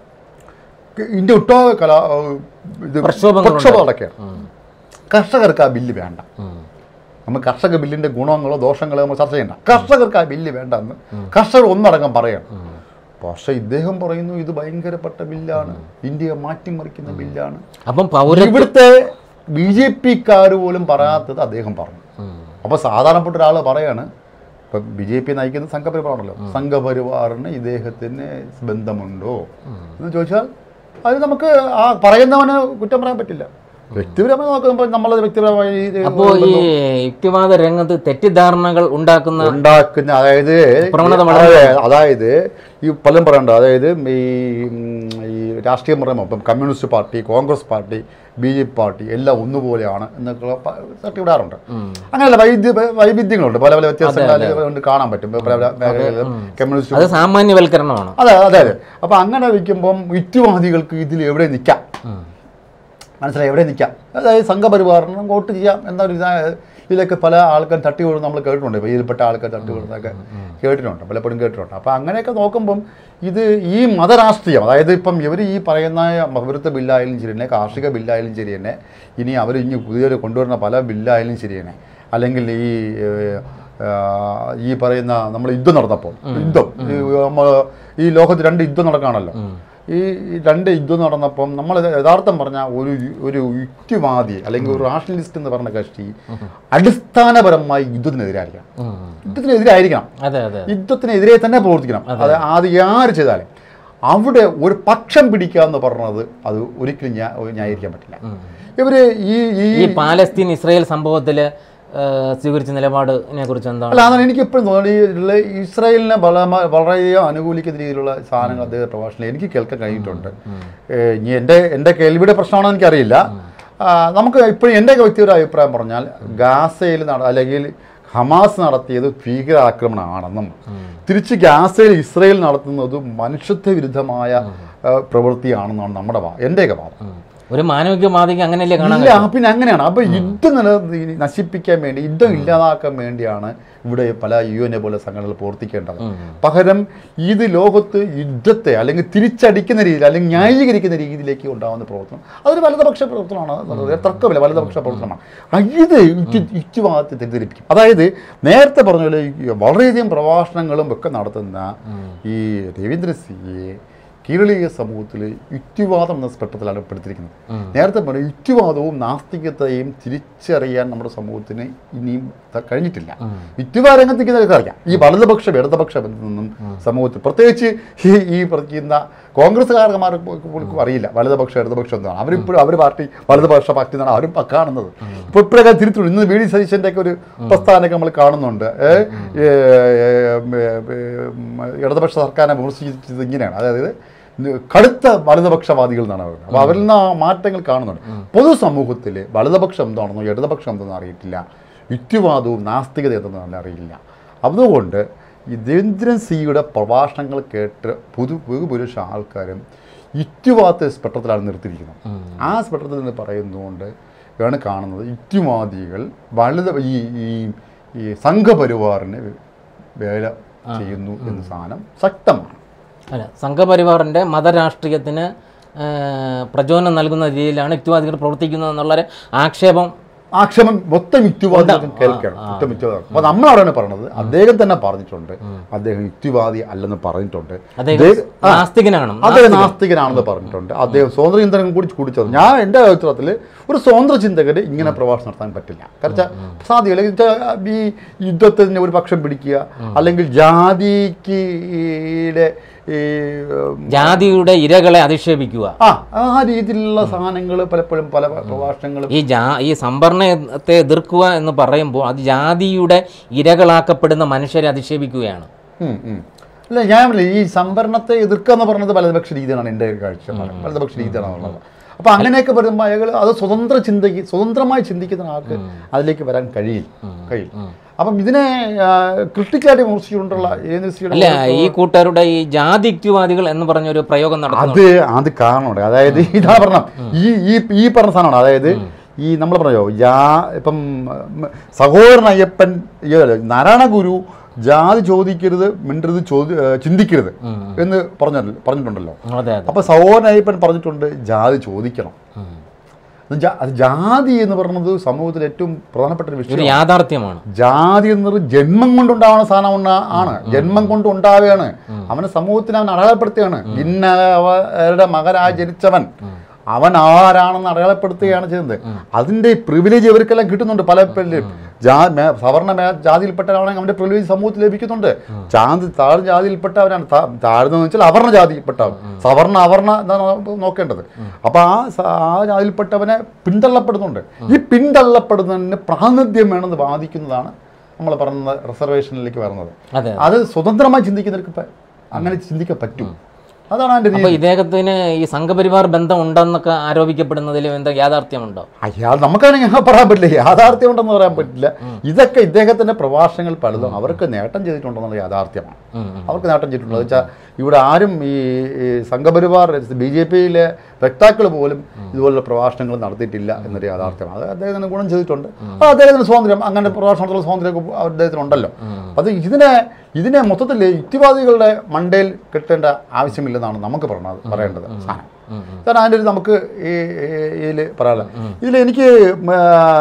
ഇന്ത്യ ഒട്ടാകെ കലാ ആ, ഇത് പ്രക്ഷോഭങ്ങളുണ്ടായി. പ്രക്ഷോഭം നടക്കുകയാണ് കർഷകർക്ക് ആ ബില്ല് വേണ്ട ഉം. നമ്മൾ കർഷക ബില്ലിന്റെ ഗുണങ്ങളോ ദോഷങ്ങളോ നമ്മൾ ചർച്ച ചെയ്യണ്ട കർഷകർക്ക് ആ ബില്ല് വേണ്ടെന്ന് കർഷകർ ഒന്നടങ്കം പറയണം പക്ഷെ ഇദ്ദേഹം പറയുന്നു ഇത് ഭയങ്കരപ്പെട്ട ബില്ലാണ് ഇന്ത്യയെ മാറ്റിമറിക്കുന്ന ബില്ലാണ് അപ്പം പൗര ഇവിടുത്തെ ബി ജെ പിക്കാർ പോലും പറയാത്തത് അദ്ദേഹം പറഞ്ഞു ഉം. അപ്പോൾ സാധാരണപ്പെട്ട ഒരാൾ പറയാണ് ഇപ്പം ബി ജെ പി നയിക്കുന്ന സംഘപരിവാറാണല്ലോ സംഘപരിവാറിന് ഇദ്ദേഹത്തിന് ബന്ധമുണ്ടോ എന്ന് ചോദിച്ചാൽ അത് നമുക്ക് ആ പറയുന്നവന് കുറ്റം പറയാൻ പറ്റില്ല വ്യക്തിപരമായി നോക്കുമ്പോൾ നമ്മൾ വ്യക്തിപരമായി ഇത് അപ്പോ ഈ യുക്തിവാദ രംഗത്ത് തെറ്റിദ്ധാരണകൾ ഉണ്ടാക്കുന്ന ഉണ്ടാക്കുന്ന അതായത് പ്രവണത അതെ, അതായത് ഈ പലരും പറയണ്ട അതായത് ഈ ഉം, ഈ രാഷ്ട്രീയം പറയുമ്പോൾ ഇപ്പം communist party Congress party B J P party എല്ലാം ഒന്നുപോലെയാണ് എന്നൊക്കെ പ- തട്ടി വിടാറുണ്ട് അങ്ങനെയല്ല വൈദ്യ വൈവിധ്യങ്ങളുണ്ട് പല പല വ്യത്യാസങ്ങൾ കൊണ്ട് കാണാൻ പറ്റും പല പല മേഖലകളിലും കമ്മ്യൂണിസ്റ്റ് അത് സാമാന്യവൽക്കരണമാണ് അതെ അതെ അതെ അപ്പം അങ്ങനെ വയ്ക്കുമ്പം യുക്തിവാദികൾക്ക് ഇതിൽ എവിടെ നിൽക്കാം ഉം. മനസ്സിലായി എവിടെ നിൽക്കാം അതായത് സംഘപരിവാറിനും വോട്ട് ചെയ്യാം എന്നൊരു ഇതാ ഇതിലൊക്കെ പല ആൾക്കാർ തട്ടി വീഴും നമ്മൾ കേട്ടിട്ടുണ്ട് ഇപ്പോൾ ഇതിൽപ്പെട്ട ആൾക്കാർ തട്ടി വീഴുന്നതൊക്കെ കേട്ടിട്ടുണ്ട് പലപ്പോഴും കേട്ടിട്ടുണ്ട് അപ്പോൾ അങ്ങനെയൊക്കെ നോക്കുമ്പം ഇത് ഈ മതരാഷ്ട്രീയം അതായത് ഇപ്പം ഇവർ ഈ പറയുന്ന പൗരത്വ ബില്ലായാലും ശരി തന്നെ കാർഷിക ബില്ലായാലും ശരി തന്നെ ഇനി അവർ ഇനി പുതിയൊരു കൊണ്ടുവരുന്ന പല ബില്ലായാലും ശരി തന്നെ അല്ലെങ്കിൽ ഈ ഏഹ്, ആഹ്, ഈ പറയുന്ന നമ്മൾ യുദ്ധം നടന്നപ്പോൾ യുദ്ധം ഈ നമ്മൾ ഈ ലോകത്ത് രണ്ട് യുദ്ധം നടക്കുകയാണല്ലോ ഈ രണ്ട് യുദ്ധം നടന്നപ്പം നമ്മൾ യഥാർത്ഥം പറഞ്ഞ ഒരു യു- ഒരു യുക്തിവാദി അല്ലെങ്കിൽ ഒരു റാഷണലിസ്റ്റ് എന്ന് പറഞ്ഞ കക്ഷി അടിസ്ഥാനപരമായി യുദ്ധത്തിനെതിരായിരിക്കണം ഉം. യുദ്ധത്തിനെതിരായിരിക്കണം അതെ അതെ യുദ്ധത്തിനെതിരെ തന്നെ പ്രവർത്തിക്കണം അത് ആദ്യം ആര് ചെയ്താലും അവിടെ ഒരു പക്ഷം പിടിക്കുക എന്ന് പറഞ്ഞത് അത് ഒരിക്കലും ന്യാ- ന്യായീകരിക്കാൻ പറ്റില്ല ഇവര് ഈ ഈ ഈ പാലസ്തീൻ ഇസ്രായേൽ സംഭവത്തിൽ സ്വീകരിച്ച നിലപാടിനെ കുറിച്ച് എന്താണ് അല്ല അതാണ് എനിക്ക് എപ്പോഴും തോന്നുന്നത് ഈ ഉള്ള ഇസ്രായേലിനെ വളമ- വളരെയധികം അനുകൂലിക്കുന്ന രീതിയിലുള്ള സാധനങ്ങൾ അദ്ദേഹം പ്രഭാഷണത്തിൽ എനിക്ക് കേൾക്കാൻ കഴിഞ്ഞിട്ടുണ്ട് ഏഹ് ഇനി എൻ്റെ എൻ്റെ കേൾവിയുടെ പ്രശ്നമാണോ എനിക്കറിയില്ല ആ, നമുക്ക് ഇപ്പോഴും എൻ്റെ വ്യക്തിയുടെ അഭിപ്രായം പറഞ്ഞാൽ ഗാസയിൽ നട അല്ലെങ്കിൽ ഹമാസ് നടത്തിയത് ഭീകരാക്രമണമാണെന്നും തിരിച്ച് ഗാസയിൽ ഇസ്രായേൽ നടത്തുന്നത് മനുഷ്യത്വ വിരുദ്ധമായ ആ, പ്രവൃത്തിയാണെന്നാണ് നമ്മുടെ വാ എൻ്റെയൊക്കെ വാദം ഉം. ഒരു മാനവികവാദിക്ക് അങ്ങനെയല്ലേ കാണാൻ ഇല്ല പിന്നെ അങ്ങനെയാണ് അപ്പൊ യുദ്ധം നില ഈ നശിപ്പിക്കാൻ വേണ്ടി യുദ്ധം ഇല്ലാതാക്കാൻ വേണ്ടിയാണ് ഇവിടെ പല യു എനെ പോലെ സംഘടനകൾ പ്രവർത്തിക്കേണ്ടത് പകരം ഇത് ലോകത്ത് യുദ്ധത്തെ അല്ലെങ്കിൽ തിരിച്ചടിക്കുന്ന രീതിയിൽ അല്ലെങ്കിൽ ന്യായീകരിക്കുന്ന രീതിയിലേക്ക് ഉണ്ടാകുന്ന പ്രവർത്തനം അതൊരു വലതുപക്ഷ പ്രവർത്തനമാണ് തർക്കമില്ല വലതുപക്ഷ പ്രവർത്തനമാണ് ആ, ഇത് യുക്തി യുക്തിവാദത്തെ തെറ്റിദ്ധരിപ്പിക്കും അതായത് നേരത്തെ പറഞ്ഞ പോലെ ഈ വളരെയധികം പ്രഭാഷണങ്ങളും ഒക്കെ നടത്തുന്ന ഈ രവീന്ദ്ര സിയെ കേരളീയ സമൂഹത്തിൽ യുക്തിവാദം എന്ന സ്പെക്ട്രത്തിലാണ് പെടുത്തിരിക്കുന്നത് നേരത്തെ പറഞ്ഞു യുക്തിവാദവും നാസ്തികതയും തിരിച്ചറിയാൻ നമ്മുടെ സമൂഹത്തിന് ഇനിയും ത- കഴിഞ്ഞിട്ടില്ല യുക്തിവാദ രംഗത്തേക്ക് നമുക്ക് അറിയാം ഈ വലതുപക്ഷം ഇടതുപക്ഷ ബന്ധമൊന്നും സമൂഹത്തിൽ പ്രത്യേകിച്ച് ഈ ഈ പറയുന്ന കോൺഗ്രസ്സുകാരന്മാർക്ക് പോലും അറിയില്ല വലതുപക്ഷ ഇടതുപക്ഷം എന്താണ് അവരിപ്പോഴും അവർ പാർട്ടി വലതുപക്ഷ പാർട്ടി എന്നാണ് അവരും പ- കാണുന്നത് ഇപ്പോൾ ഇപ്പോഴൊക്കെ തിരിച്ചു ഇന്ന് വി ഡി സതീശൻ്റെ ഒക്കെ ഒരു പ്രസ്ഥാനമൊക്കെ നമ്മൾ കാണുന്നുണ്ട് ഏ, ഏ, ഏ, ഏ, ഇടതുപക്ഷ സർക്കാരിനെ വിമർശിച്ചത് ഇങ്ങനെയാണ് അതായത് കടുത്ത വലതുപക്ഷവാദികൾ എന്നാണ് പറയുന്നത് അപ്പോൾ അവരിൽ നിന്ന് ആ മാറ്റങ്ങൾ കാണുന്നുണ്ട് പൊതുസമൂഹത്തിൽ വലതുപക്ഷം എന്താണെന്നോ ഇടതുപക്ഷം എന്തെന്നോ അറിയിട്ടില്ല യുക്തിവാദവും നാസ്തികത എന്തെന്നോ അറിയില്ല അതുകൊണ്ട് ഈ ദേവേന്ദ്രൻ സിയുടെ പ്രഭാഷണങ്ങൾ കേട്ട് പുതു ബഹുപുരുഷ ആൾക്കാരും യുക്തിവാദത്തെ സ്പെക്ട്രത്തിലാണ് നിർത്തിയിരിക്കുന്നത് ആ സ്പെക്ട്രത്തിൽ നിന്ന് പറയുന്നതുകൊണ്ട് ആണ് കാണുന്നത് യുക്തിവാദികൾ വലുത് ഈ ഈ ഈ സംഘപരിവാറിന് വേല ചെയ്യുന്നു എന്ന സാധനം ശക്തമാണ് അല്ല സംഘപരിവാറിന്റെ മതരാഷ്ട്രീയത്തിന് ആ, പ്രചോദനം നൽകുന്ന രീതിയിലാണ് യുക്തിവാദികൾ പ്രവർത്തിക്കുന്നത് എന്നുള്ള ആക്ഷേപം ആക്ഷേപം മൊത്തം യുക്തിവാദികൾക്കും കേൾക്കണം മൊത്തം യുക്തിവാദം അപ്പൊ നമ്മൾ അവിടെയാണ് പറഞ്ഞത് അദ്ദേഹം തന്നെ പറഞ്ഞിട്ടുണ്ട് അദ്ദേഹം യുക്തിവാദി അല്ലെന്ന് പറഞ്ഞിട്ടുണ്ട് അദ്ദേഹം അദ്ദേഹം- ആ, നാസ്തികനാണ് അദ്ദേഹം നാസ്തികനാണെന്ന് പറഞ്ഞിട്ടുണ്ട് അദ്ദേഹം സ്വതന്ത്ര ചിന്തകൻ കൂടി കൂടിച്ചത് ഞാൻ എൻ്റെ അഭിപ്രായത്തിൽ ഒരു സ്വതന്ത്ര ചിന്തകന് ഇങ്ങനെ പ്രഭാഷണം നടത്താൻ പറ്റില്ല കാരണം സാധ്യമല്ല എന്ന് വെച്ചാൽ ഈ യുദ്ധത്തിന് ഒരു പക്ഷം പിടിക്കുക അല്ലെങ്കിൽ ജാതിക്ക് ഈടെ ഈ ഉം, ജാതിയുടെ ഇരകളെ അധിക്ഷേപിക്കുക ആ ആ രീതിയിലുള്ള സാധനങ്ങൾ പലപ്പോഴും പല പ്രഭാഷണങ്ങളും ഈ ജാ ഈ സംവരണത്തെ എതിർക്കുക എന്ന് പറയുമ്പോൾ അത് ജാതിയുടെ ഇരകളാക്കപ്പെടുന്ന മനുഷ്യരെ അധിക്ഷേപിക്കുകയാണ് ഉം, ഉം. അല്ല ഞാൻ പറഞ്ഞില്ലേ, ഈ സംവരണത്തെ എതിർക്കുക എന്ന് പറഞ്ഞത് വലതുപക്ഷ രീതിയാണ് എൻ്റെ ഒരു കാഴ്ചപ്പാട് വലതുപക്ഷ രീതിയാണെന്നുള്ളത് അപ്പൊ അങ്ങനെയൊക്കെ വരുമ്പോൾ അയാൾ അത് സ്വതന്ത്ര ചിന്തയ്ക്ക് സ്വതന്ത്രമായി ചിന്തിക്കുന്ന ആൾക്ക് അതിലേക്ക് വരാൻ കഴിയില്ല കഴിയില്ല അപ്പം ഇതിനെ ക്രിട്ടിക്കലായിട്ട് വിമർശിച്ചുകൊണ്ടുള്ള ഏജൻസിയുടെ അല്ല ഈ കൂട്ടരുടെ ഈ ജാതി യുക്തിവാദികൾ എന്ന് പറഞ്ഞ ഒരു പ്രയോഗം നടത്തുന്നു അത് അത് കാരണമുണ്ട് അതായത് ഇതാ പറഞ്ഞ ഈ ഈ ഈ പറഞ്ഞ സാധനമാണ് അതായത് ഈ നമ്മൾ പറഞ്ഞോ യാ ഇപ്പം ഉം, സഹോദരൻ അയ്യപ്പൻ ഈ നാരായണ ഗുരു ജാതി ചോദിക്കരുത് മിണ്ടരുത് ചോദി ഏ, ചിന്തിക്കരുത് എന്ന് പറഞ്ഞല്ലോ പറഞ്ഞിട്ടുണ്ടല്ലോ അതെ അതെ അപ്പൊ സഹോദരൻ അയ്യപ്പൻ പറഞ്ഞിട്ടുണ്ട് ജാതി ചോദിക്കണം ഉം. അത് ജാ- അത് ജാതി എന്ന് പറയുന്നത് സമൂഹത്തിൽ ഏറ്റവും പ്രധാനപ്പെട്ട ഒരു ഒരു വിഷയം യാഥാർത്ഥ്യമാണ് ജാതി എന്നത് ജന്മം കൊണ്ട് ഉണ്ടാവുന്ന സാധനം ഉണ്ട- ആണ് ജന്മം കൊണ്ട് ഉണ്ടാവുകയാണ് അവന് സമൂഹത്തിന് അവൻ അടയാളപ്പെടുത്തുകയാണ് ഇന്നവരുടെ മകനായി ജനിച്ചവൻ അവൻ ആരാണെന്ന് അടയാളപ്പെടുത്തുകയാണ് ചെയ്യുന്നത് അതിന്റെ പ്രിവിലേജ് ഇവർക്കെല്ലാം കിട്ടുന്നുണ്ട് പല പേരിലും. ജാ മേ- സവർണ മേ ജാതിയിൽപ്പെട്ടവരാണെങ്കിൽ അവന്റെ പ്രിവിലേജ് സമൂഹത്തിൽ ലഭിക്കുന്നുണ്ട് ജാതി താഴ്ന്ന ജാതിയിൽപ്പെട്ടവരാണ് താ- താഴ്ന്നതെന്ന് വെച്ചാൽ അവർണ ജാതിയിൽപ്പെട്ടവൻ സവർണ അവർണ എന്നാണ് നോക്കേണ്ടത് അപ്പൊ ആ സ- ആ ജാതിയിൽപ്പെട്ടവനെ പിന്തള്ളപ്പെടുന്നുണ്ട് ഈ പിന്തള്ളപ്പെടുന്നതിന് പ്രാതിനിധ്യം വേണമെന്ന് വാദിക്കുന്നതാണ് നമ്മൾ പറയുന്ന റിസർവേഷനിലേക്ക് വരുന്നത് അതെ അത് സ്വതന്ത്രമായി ചിന്തിക്കുന്നവർക്ക് പ- അങ്ങനെ ചിന്തിക്കാൻ പറ്റും അതാണ് അതിന്റെ രീതി അപ്പൊ ഇദ്ദേഹത്തിന് ഈ സംഘപരിവാർ ബന്ധം ഉണ്ടെന്നൊക്കെ ആരോപിക്കപ്പെടുന്നതിൽ എന്താ യാഥാർത്ഥ്യമുണ്ടോ അയ്യാ നമുക്കാണെങ്കിൽ അങ്ങനെ പറയാൻ പറ്റില്ല യാഥാർത്ഥ്യം ഉണ്ടെന്ന് പറയാൻ പറ്റില്ല ഇതൊക്കെ ഇദ്ദേഹത്തിന്റെ പ്രഭാഷണങ്ങൾ പലതും അവർക്ക് നേട്ടം ചെയ്തിട്ടുണ്ടെന്നുള്ള യാഥാർത്ഥ്യമാണ് ഉം, ഉം. അവർക്ക് നേട്ടം ചെയ്തിട്ടുണ്ട് വെച്ചാൽ ഇവിടെ ആരും ഈ ഈ സംഘപരിവാർ ബി ജെ പിയിലെ വക്താക്കൾ പോലും ഇതുപോലുള്ള പ്രഭാഷണങ്ങൾ നടത്തിയിട്ടില്ല എന്നൊരു യാഥാർത്ഥ്യമാണ് അത് അദ്ദേഹത്തിന് ഗുണം ചെയ്തിട്ടുണ്ട് അത് അദ്ദേഹത്തിന് സ്വാതന്ത്ര്യം അങ്ങനെ പ്രഭാഷണത്തിലുള്ള സ്വാതന്ത്ര്യമൊക്കെ അദ്ദേഹത്തിനുണ്ടല്ലോ അത് ഇതിനെ ഇതിനെ മൊത്തത്തിൽ യുക്തിവാദികളുടെ മണ്ടയിൽ കെട്ടേണ്ട ആവശ്യമില്ലെന്നാണ് നമുക്ക് പറയണത് പറയേണ്ടത് സാധനം കാരണം അതിൻ്റെ ഒരു നമുക്ക് ഈ ഇതിൽ പറയാനുള്ള ഇതിൽ എനിക്ക് ഉം,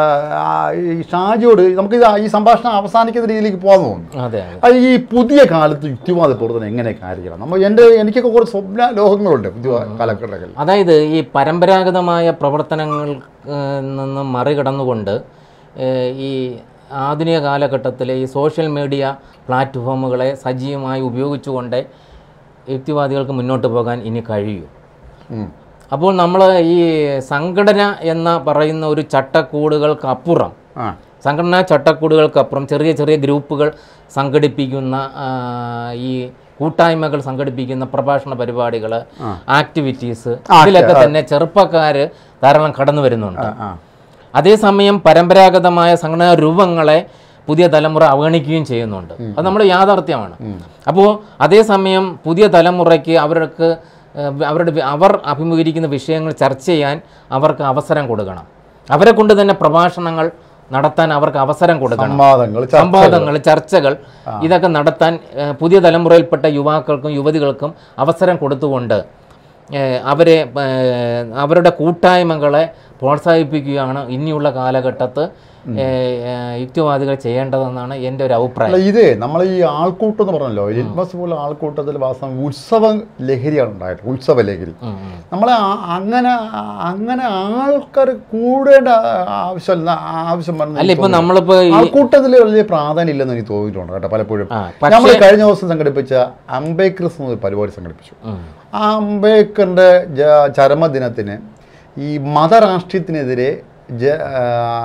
ആ, ഈ ഷാജിയോട് നമുക്ക് ഇത് ഈ സംഭാഷണം അവസാനിക്കുന്ന രീതിയിലേക്ക് പോകാൻ തോന്നുന്നു അതെ അതെ അത് ഈ പുതിയ കാലത്ത് യുക്തിവാദ പ്രവർത്തനം എങ്ങനെ കാര്യമാണ് നമ്മൾ എൻ്റെ എനിക്കൊക്കെ കുറച്ച് സ്വപ്ന ലോകങ്ങളുണ്ട് പുതിയ കാലഘട്ടങ്ങളിൽ അതായത് ഈ പരമ്പരാഗതമായ പ്രവർത്തനങ്ങളിൽ ഏഹ്, നിന്ന് മറികടന്നുകൊണ്ട് ഏഹ്, ഈ ആധുനിക കാലഘട്ടത്തിലെ ഈ സോഷ്യൽ മീഡിയ പ്ലാറ്റ്ഫോമുകളെ സജീവമായി ഉപയോഗിച്ചുകൊണ്ട് യുക്തിവാദികൾക്ക് മുന്നോട്ട് പോകാൻ ഇനി കഴിയൂ ഉം. അപ്പോൾ നമ്മൾ ഈ സംഘടന എന്ന പറയുന്ന ഒരു ചട്ടക്കൂടുകൾക്കപ്പുറം ആ സംഘടനാ ചട്ടക്കൂടുകൾക്കപ്പുറം ചെറിയ ചെറിയ ഗ്രൂപ്പുകൾ സംഘടിപ്പിക്കുന്ന ആ, ഈ കൂട്ടായ്മകൾ സംഘടിപ്പിക്കുന്ന പ്രഭാഷണ പരിപാടികൾ ആക്ടിവിറ്റീസ് ഇതിലൊക്കെ തന്നെ ചെറുപ്പക്കാർ ധാരാളം കടന്നു വരുന്നുണ്ട് ആ, ആ അതേസമയം പരമ്പരാഗതമായ സംഘടനാ രൂപങ്ങളെ പുതിയ തലമുറ അവഗണിക്കുകയും ചെയ്യുന്നുണ്ട് അത് നമ്മുടെ യാഥാർത്ഥ്യമാണ് അപ്പോൾ അതേസമയം പുതിയ തലമുറയ്ക്ക് അവർക്ക് ഏഹ്, അവരുടെ വി- അവർ അഭിമുഖീകരിക്കുന്ന വിഷയങ്ങൾ ചർച്ച ചെയ്യാൻ അവർക്ക് അവസരം കൊടുക്കണം അവരെ കൊണ്ട് തന്നെ പ്രഭാഷണങ്ങൾ നടത്താൻ അവർക്ക് അവസരം കൊടുക്കണം സംവാദങ്ങൾ ചർച്ച- സംവാദങ്ങൾ ചർച്ചകൾ ഇതൊക്കെ നടത്താൻ ഏഹ്, പുതിയ തലമുറയിൽപ്പെട്ട യുവാക്കൾക്കും യുവതികൾക്കും അവസരം കൊടുത്തുകൊണ്ട് ഏഹ്, അവരെ ഏഹ്, അവരുടെ കൂട്ടായ്മകളെ പ്രോത്സാഹിപ്പിക്കുകയാണ് ഇനിയുള്ള കാലഘട്ടത്ത് ഏഹ്, ഏഹ്, യുക്തിവാദികൾ ചെയ്യേണ്ടതെന്നാണ് എൻ്റെ ഒരു അഭിപ്രായം അല്ല ഇത് നമ്മൾ ഈ ആൾക്കൂട്ടം എന്ന് പറഞ്ഞല്ലോ ലിറ്റ്മസ് പോലെ ആൾക്കൂട്ടത്തിൽ വാസം ഉത്സവ ലഹരിയാണ് ഉണ്ടായിട്ട് ഉത്സവ ലഹരി ഉം, ഉം. നമ്മളെ ആ- അങ്ങനെ അങ്ങനെ ആൾക്കാർ കൂടേണ്ട ആവശ്യമില്ല ആവശ്യം വരുന്ന അല്ല ഇപ്പൊ നമ്മളിപ്പോ ഈ ആൾക്കൂട്ടത്തിൽ വലിയ പ്രാധാന്യം ഇല്ലെന്ന് എനിക്ക് തോന്നിയിട്ടുണ്ട് കേട്ടോ പലപ്പോഴും ആ, പക്ഷേ- നമ്മൾ കഴിഞ്ഞ ദിവസം സംഘടിപ്പിച്ച അംബേദ്കർസ് എന്നൊരു പരിപാടി സംഘടിപ്പിച്ചു ഉം, ആ അംബേദ്കറിൻ്റെ ജ- ചരമദിനത്തിന് ഈ മതരാഷ്ട്രീയത്തിനെതിരെ ജ ആ,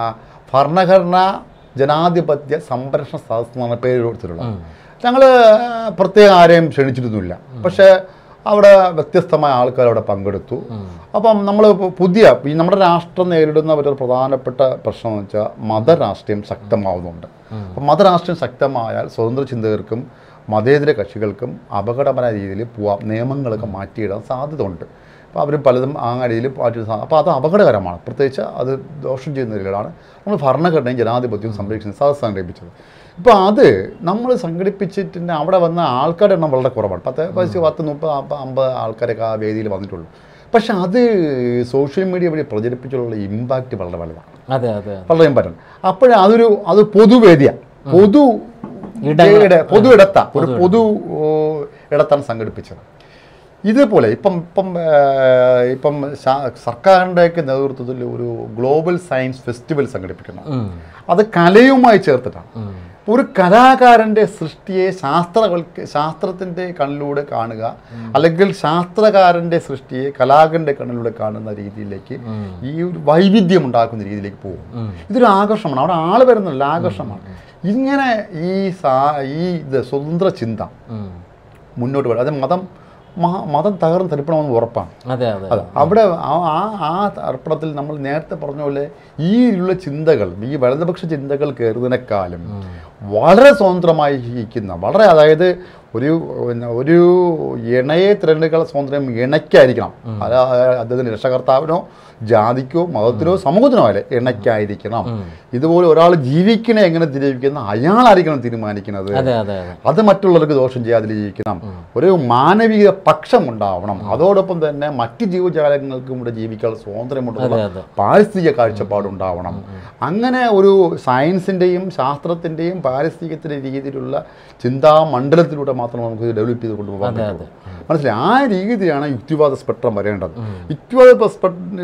ഭരണഘടന ജനാധിപത്യ സംരക്ഷണ സദസ് എന്നാണ് പേര് കൊടുത്തിട്ടുള്ളത് ഞങ്ങൾ പ്രത്യേകം ആരെയും ക്ഷണിച്ചിരുന്നില്ല പക്ഷേ അവിടെ വ്യത്യസ്തമായ ആൾക്കാർ അവിടെ പങ്കെടുത്തു അപ്പം നമ്മൾ പുതിയ ഈ നമ്മുടെ രാഷ്ട്രം നേരിടുന്ന ഒരു പ്രധാനപ്പെട്ട പ്രശ്നം എന്ന് വെച്ചാൽ മതരാഷ്ട്രീയം ശക്തമാവുന്നുണ്ട് അപ്പം മതരാഷ്ട്രീയം ശക്തമായാൽ സ്വതന്ത്ര ചിന്തകർക്കും മതേതര കക്ഷികൾക്കും അപകടപരമായ രീതിയിൽ പോവാം നിയമങ്ങളൊക്കെ മാറ്റിയിടാൻ സാധ്യത ഉണ്ട് അപ്പോൾ അവർ പലതും ആ രീതിയിൽ മാറ്റി അപ്പോൾ അത് അപകടകരമാണ് പ്രത്യേകിച്ച് അത് ദോഷം ചെയ്യുന്ന രീതിയിലാണ് നമ്മൾ ഭരണഘടനയും ജനാധിപത്യവും സംരക്ഷിക്കുന്ന സദസ് സംഘടിപ്പിച്ചത് ഇപ്പോൾ അത് നമ്മൾ സംഘടിപ്പിച്ചിട്ടുണ്ട് അവിടെ വന്ന ആൾക്കാരുടെ എണ്ണം വളരെ കുറവാണ് പത്ത് പത്ത് പത്ത് മുപ്പത് അമ്പ- അമ്പത് ആൾക്കാരൊക്കെ ആ വേദിയിൽ വന്നിട്ടുള്ളൂ പക്ഷെ അത് സോഷ്യൽ മീഡിയ വഴി പ്രചരിപ്പിച്ചുള്ള ഇമ്പാക്റ്റ് വളരെ വലുതാണ് അതെ അതെ വളരെ ഇമ്പാക്റ്റ് അപ്പോഴേ അതൊരു അത് പൊതുവേദിയാണ് പൊതു ഇടങ്ങൾ. ഇട- പൊതു ഇടത്താ ഒരു പൊതു ഓ, ഇടത്താണ് സംഘടിപ്പിച്ചത് ഇതുപോലെ ഇപ്പം ഇപ്പം ആ, ഇപ്പം ശാ- സർക്കാരിൻ്റെയൊക്കെ നേതൃത്വത്തിൽ ഒരു ഗ്ലോബൽ സയൻസ് ഫെസ്റ്റിവൽ സംഘടിപ്പിക്കുന്നു ഉം, അത് കലയുമായി ചേർത്തിട്ടാണ് ഉം. ഒരു കലാകാരൻ്റെ സൃഷ്ടിയെ ശാസ്ത്രവൽക്ക ശാസ്ത്രത്തിൻ്റെ കണ്ണിലൂടെ കാണുക അല്ലെങ്കിൽ ശാസ്ത്രകാരൻ്റെ സൃഷ്ടിയെ കലാകാരൻ്റെ കണ്ണിലൂടെ കാണുന്ന രീതിയിലേക്ക് ഈ ഒരു വൈവിധ്യം ഉണ്ടാക്കുന്ന രീതിയിലേക്ക് പോകും ഉം. ഇതൊരു ആകർഷണമാണ് അവിടെ ആൾ വരുന്നില്ല ആകർഷണമാണ് ഇങ്ങനെ ഈ സാ ഈ ഇത് സ്വതന്ത്ര ചിന്ത ഉം. മുന്നോട്ട് വരും അത് മതം മ- മതം തകർന്ന് തരിപ്പണമെന്ന് ഉറപ്പാണ് അതെ അതെ അതെ അവിടെ ആ ആ- ആ അർപ്പണത്തിൽ നമ്മൾ നേരത്തെ പറഞ്ഞ പോലെ ഈ ഉള്ള ചിന്തകൾ ഈ വലതുപക്ഷ ചിന്തകൾ കയറുന്നതിനേക്കാളും വളരെ സ്വതന്ത്രമായി ജീവിക്കുന്ന വളരെ അതായത് ഒരു പിന്നെ ഒരു ഇണയെ തിരഞ്ഞെടുക്കാനുള്ള സ്വാതന്ത്ര്യം ഇണയ്ക്കായിരിക്കണം അത് അദ്ദേഹത്തിന് രക്ഷകർത്താവിനോ ജാതിക്കോ മതത്തിനോ സമൂഹത്തിനോ അല്ലെ ഇണയ്ക്കായിരിക്കണം ഇതുപോലെ ഒരാൾ ജീവിക്കണേ എങ്ങനെ ജീവിക്കുന്ന അയാളായിരിക്കണം തീരുമാനിക്കുന്നത് അതെ അതെ അതെ അത് മറ്റുള്ളവർക്ക് ദോഷം ചെയ്യാതെ ജീവിക്കണം ഒരു മാനവിക പക്ഷം ഉണ്ടാവണം അതോടൊപ്പം തന്നെ മറ്റ് ജീവജാലങ്ങൾക്കും ഇവിടെ ജീവിക്കാനുള്ള സ്വാതന്ത്ര്യമുണ്ടെന്നുള്ള അതെ അതെ പാരിസ്ഥിതിക കാഴ്ചപ്പാടുണ്ടാവണം അങ്ങനെ ഒരു സയൻസിൻ്റെയും ശാസ്ത്രത്തിൻ്റെയും പാരിസ്ഥിതികത്തിൻ്റെ രീതിയിലുള്ള ചിന്താമണ്ഡലത്തിലൂടെ മാത്രം നമുക്ക് ഡെവലപ്പ് ചെയ്ത് കൊണ്ടുപോകാൻ അതെ, പറ്റുള്ളൂ മനസ്സിലായി ആ രീതിയാണ് യുക്തിവാദ സ്പെക്ട്രം വരേണ്ടത് യുക്തിവാദ സ്പെക്ട്രം